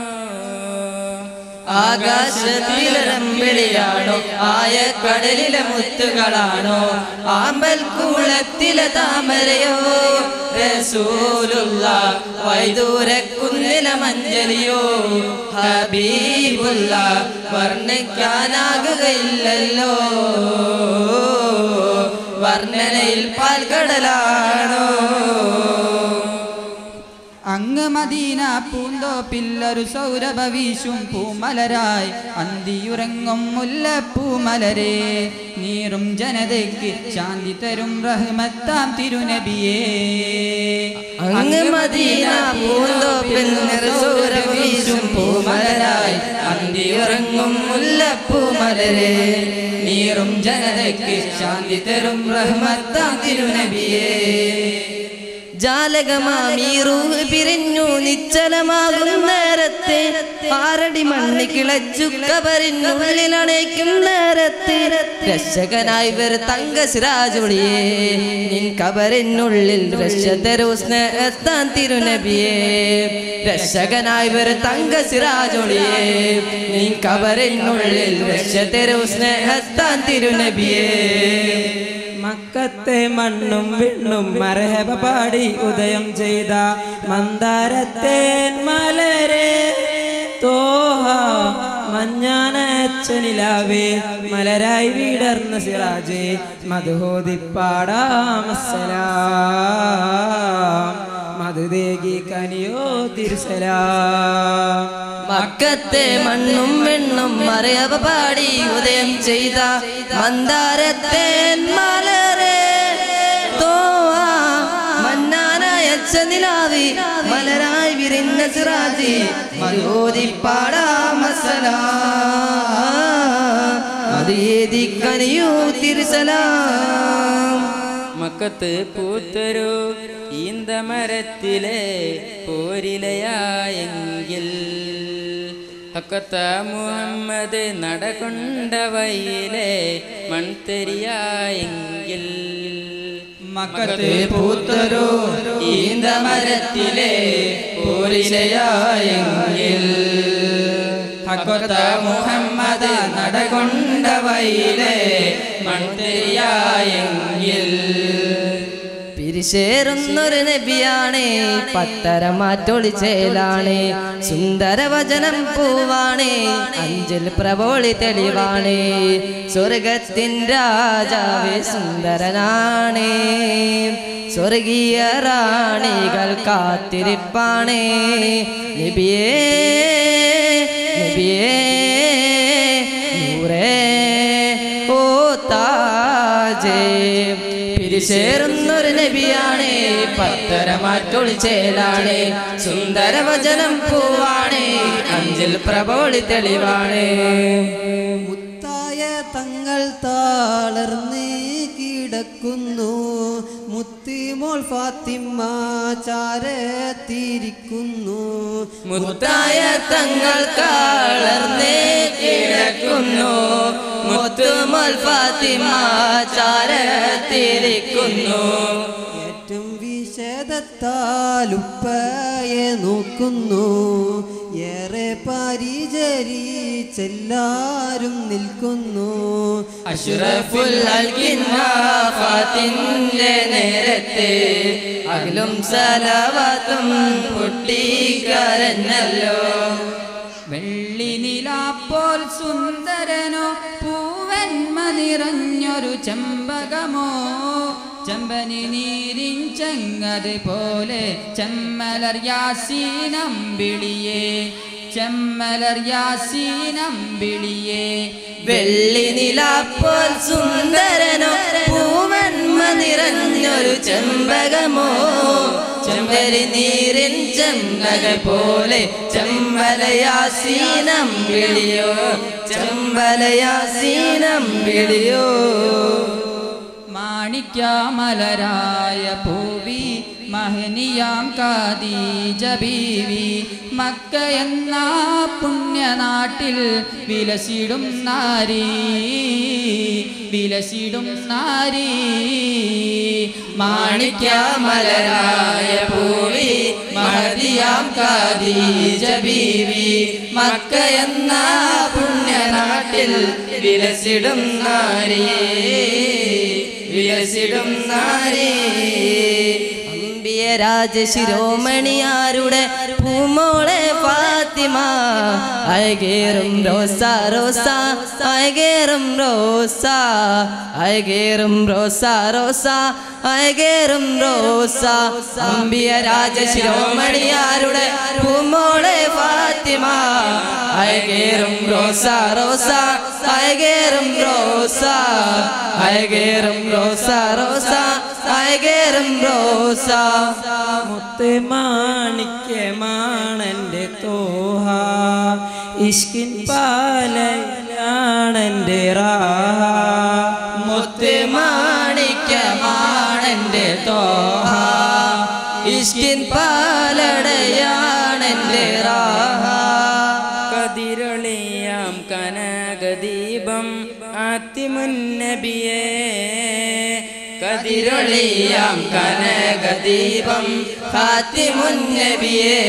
Speaker 16: ആകാശത്തിലരമ്പിളിയാണോ ആയ കടലിലെ മുത്തുകളാണോ ആമ്പൽ കൂളത്തിലെ താമരയോ റസൂലുള്ള വൈദൂരക്കുന്നിലെ മഞ്ചലിയോ ഹബീബുള്ള വർണ്ണിക്കാനാകുകയില്ലല്ലോ വർണ്ണനയിൽ പാൽക്കടലാണോ
Speaker 14: അങ്ങ് മദീന പൂന്തോപ്പില്ലൊരു സൗരഭ വീശും പൂമലരായി അന്തിയുറങ്ങും മുല്ലപ്പൂമലരെ നീറും ജനതയ്ക്ക് ശാന്തി തരും റഹ്മത്താം തിരുനബിയേ
Speaker 16: അങ്ങ് മദീന പൂന്തോപ്പിൽ നിറസൂരം വീശും പൂമലരായി അന്തിയുറങ്ങും മുല്ലപ്പൂമലരെ നീറും ജനതയ്ക്ക് ശാന്തി തരും റഹ്മത്താം തിരുനബിയേ ജാലകമാമീറൂഹ് പിരിഞ്ഞു നിശ്ചലമാകും നേരത്തെ ആരടി മണ്ണി കിളച്ചു കബറിനുള്ളിലണയ്ക്കും നേരത്തെ രക്ഷകനായി വരു തങ്ക സിരാജുളിയേ നിൻ കബറിനുള്ളിൽ രക്ഷ തരൂ സ്നേഹത്താൻ തിരുനബിയേ രക്ഷകനായി വരു തങ്ക സിരാജുളിയേ നിൻ കബറിനുള്ളിൽ രക്ഷ തരൂ സ്നേഹത്താൻ തിരുനബിയേ
Speaker 17: മക്കത്തെ മണ്ണും വിണ്ണും മരഹബ പാടി ഉദയം ചെയ്ത മന്ദാരത്തേൻ മലരെ തോഹ മഞ്ഞാനച്ചനിലാവേ മലരായി വിടർന്ന സിറാജേ മധുഹോദിപ്പാടാമസലാം മധുദേകി കനിയോ തിരുസലാം
Speaker 16: മക്കത്തെ മണ്ണും വെണ്ണും മറയവ പാടി ഉദയം ചെയ്ത മന്ദാരത്തെ മലരെ തോവാ മന്നാനായച്ച നിലാവി മലരായി വിരിഞ്ഞ സിറാജി മധോതി പാടാമസല അതേതി കനിയോ തിരുസലാം
Speaker 17: മക്കത്ത് പൂത്തൊരു ഈന്തമരത്തിലെ പോരിലയായെങ്കിൽ ഹക്കത്ത മുഹമ്മദ് നടകൊണ്ട വയിലെ മൺതെരിയായെങ്കിൽ
Speaker 14: മക്കത്ത് പൂത്തൊരു ഈന്തമരത്തിലെ പോരിലയായെങ്കിൽ ഹക്കൊത്ത മുഹമ്മദ് നടകൊണ്ട വയിലെ മൺതെരിയായെങ്കിൽ
Speaker 16: പിരിശേറുന്നൊരു നബിയാണ് പത്തര മാറ്റൊളിച്ചേലാണ് സുന്ദര വചനം പൂവാണ് അഞ്ചിൽ പ്രബോളി തെളിവാണ് സ്വർഗത്തിൻ രാജാവ് സുന്ദരനാണ് സ്വർഗീയ റാണികൾ കാത്തിരിപ്പാണ് നബിയേ നബിയേ നൂറേ ഓ താജേ പിരിശേറുന്നൊരു നബിയാണ് പത്തര മാറ്റൊളിച്ചേലാണ് സുന്ദര വചനം പൂവാണ് അഞ്ചിൽ പ്രബോളി തെളിവാണ്
Speaker 15: മുത്തായ തങ്ങൾ താളർന്ന് കിടക്കുന്നു മുത്തിമോൾ ഫാത്തിമ ചാരത്തിരിക്കുന്നു
Speaker 16: മുത്തായ തങ്ങൾ കാളർന്നേ കിടക്കുന്നു മുത്തുമൽ ഫാത്തിമ ചാരത്തിരിക്കുന്നു
Speaker 15: ഏറ്റവും വിഷേദത്താലുപ്പയെ നോക്കുന്നു ഏറെ പരിചരിച്ചെല്ലാരും നിൽക്കുന്നു
Speaker 16: അഷ്റഫുൽ ഹൽക്കിൻ വഫാത്തിന്റെ നേരത്തെ അഖിലും സലവാത്തും പൊട്ടിക്കരഞ്ഞല്ലോ
Speaker 14: വെള്ളി നിലാപ്പോൾ സുന്ദരനോ പൂവന്മ നിറഞ്ഞൊരു ചെമ്പകമോ ചെമ്പനി നീരിൻ ചെങ്ങത് പോലെ ചെമ്മലർ യാസീനമ്പിളിയേ ചെമ്മലർ യാസീനമ്പിളിയേ
Speaker 16: വെള്ളി നിലാപ്പോൾ സുന്ദരനോ പൂവന്മ നിറഞ്ഞൊരു ചെമ്പകമോ ചെമ്പരി നീരിൻ ചെമ്പക പോലെ ചെമ്പലയാസീനം വിളിയോ ചെമ്പലയാസീനം വിളിയോ
Speaker 14: മാണിക്യാമലരായ പൂവി മഹനിയാം കാദീജ ബീവി മക്ക എന്ന പുണ്യനാട്ടിൽ വിലസിടും നാരി വിലസിടും നാരി
Speaker 16: മാണിക്യമലരായ പൂവി മഹതിയാം കാദീജ ബീവി മക്ക എന്ന പുണ്യനാട്ടിൽ വിലസിടും നാരി വിലസിടും നാരി അമ്പിയ രാജശിരോമണിയാരുടെ പൂമോളെ ഫാത്തിമ അയകേറും റോസ റോസ അയകേറും റോസ അയകേറും റോസ റോസ അയകേറും റോസ അമ്പിയ രാജശിരോമണിയാരുടെ പൂമോളെ ഫാത്തിമ അയകേറും റോസ റോസ അയകേറും റോസ അയകേറും റോസ റോസ അയകേറും റോസ
Speaker 18: മുത്ത് മാണിക്യമാണെൻ്റെ തോഹ ഇഷ്കിൻ പാലയാണെൻ്റെ റാഹ
Speaker 16: മുത്ത് മാണിക്യമാണെൻ്റെ തോഹ ഇഷ്കിൻ പാലടയാണെൻ്റെ റാഹ
Speaker 17: കതിരൊളിയാം കനകദീപം ആത്തിമുന്നബിയേ
Speaker 16: കതിരൊളിയാം കനകദീപം ഫാത്തിമുന്നബിയേ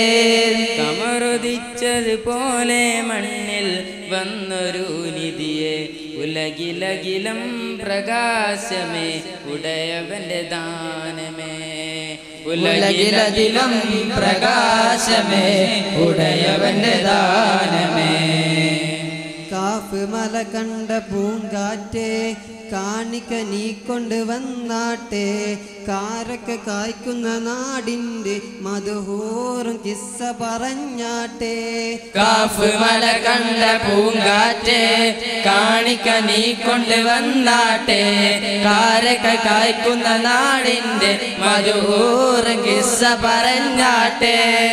Speaker 17: കമറുദിച്ചതുപോലെ മണ്ണിൽ വന്നൊരു നിധിയെ ഉലകിലകിലം പ്രകാശമേ ഉടയവന്റെ ദാനമേ
Speaker 16: ഉലകിലകിലം പ്രകാശമേ ഉടയവന്റെ ദാനമേ
Speaker 15: കാഫ് മല കണ്ട പൂങ്കാറ്റേ കാണിക്ക നീ കൊണ്ടുവന്നാട്ടെ കാരക്ക കായ്ക്കുന്ന നാടിൻ്റെ മധുഹൂറും കിസ്സ പറഞ്ഞാട്ടെ
Speaker 16: കാഫ് മല കണ്ട പൂങ്കാറ്റേ കാണിക്ക നീ കൊണ്ടുവന്നാട്ടെ കാരക്ക കായ്ക്കുന്ന നാടിന്റെ മധുഹൂറ് കിസ്സ പറഞ്ഞാട്ടെ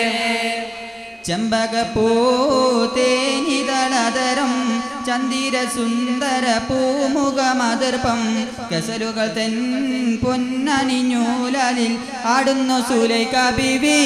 Speaker 14: ചെമ്പകപ്പൂതേനിതളതരം ചന്ദിര സുന്ദര പൂമുഖമതിർപ്പം കസലുകൾ തെൻ പൊന്നണിഞ്ഞൂലിൽ ആടുന്നു സുലൈക ബിവി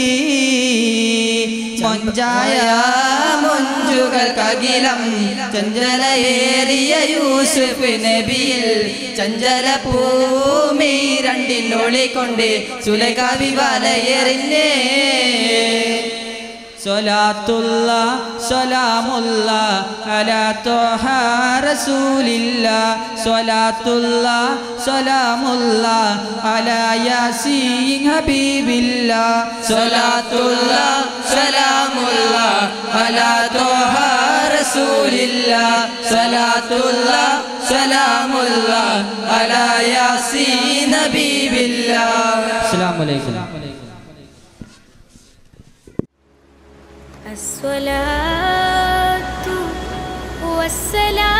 Speaker 16: മൊഞ്ചായ മൊഞ്ചുകൾ കകിലം ചഞ്ചലയേറിയ യൂസുഫ് നബിയിൽ ചഞ്ചല ഭൂമി രണ്ടിനൊളിക്കൊണ്ട് സുലകാവി വലയെറിഞ്ഞേ
Speaker 14: സ്വലാത്തുള്ള സ്വലാമുള്ള അലാ തോഹ റസൂലില്ല സ്വലാത്തുള്ള സ്വലാമുള്ള അലാ യാസീൻ ഹബീബില്ല
Speaker 16: സ്വലാത്തുള്ള സ്വലാമുള്ള അലാ തോഹ റസൂലില്ല സ്വലാത്തുള്ള സ്വലാമുള്ള അലാ യാസീൻ ഹബീബില്ല
Speaker 14: അസ്സലാമു അലൈക്കും
Speaker 4: الصلاة والسلام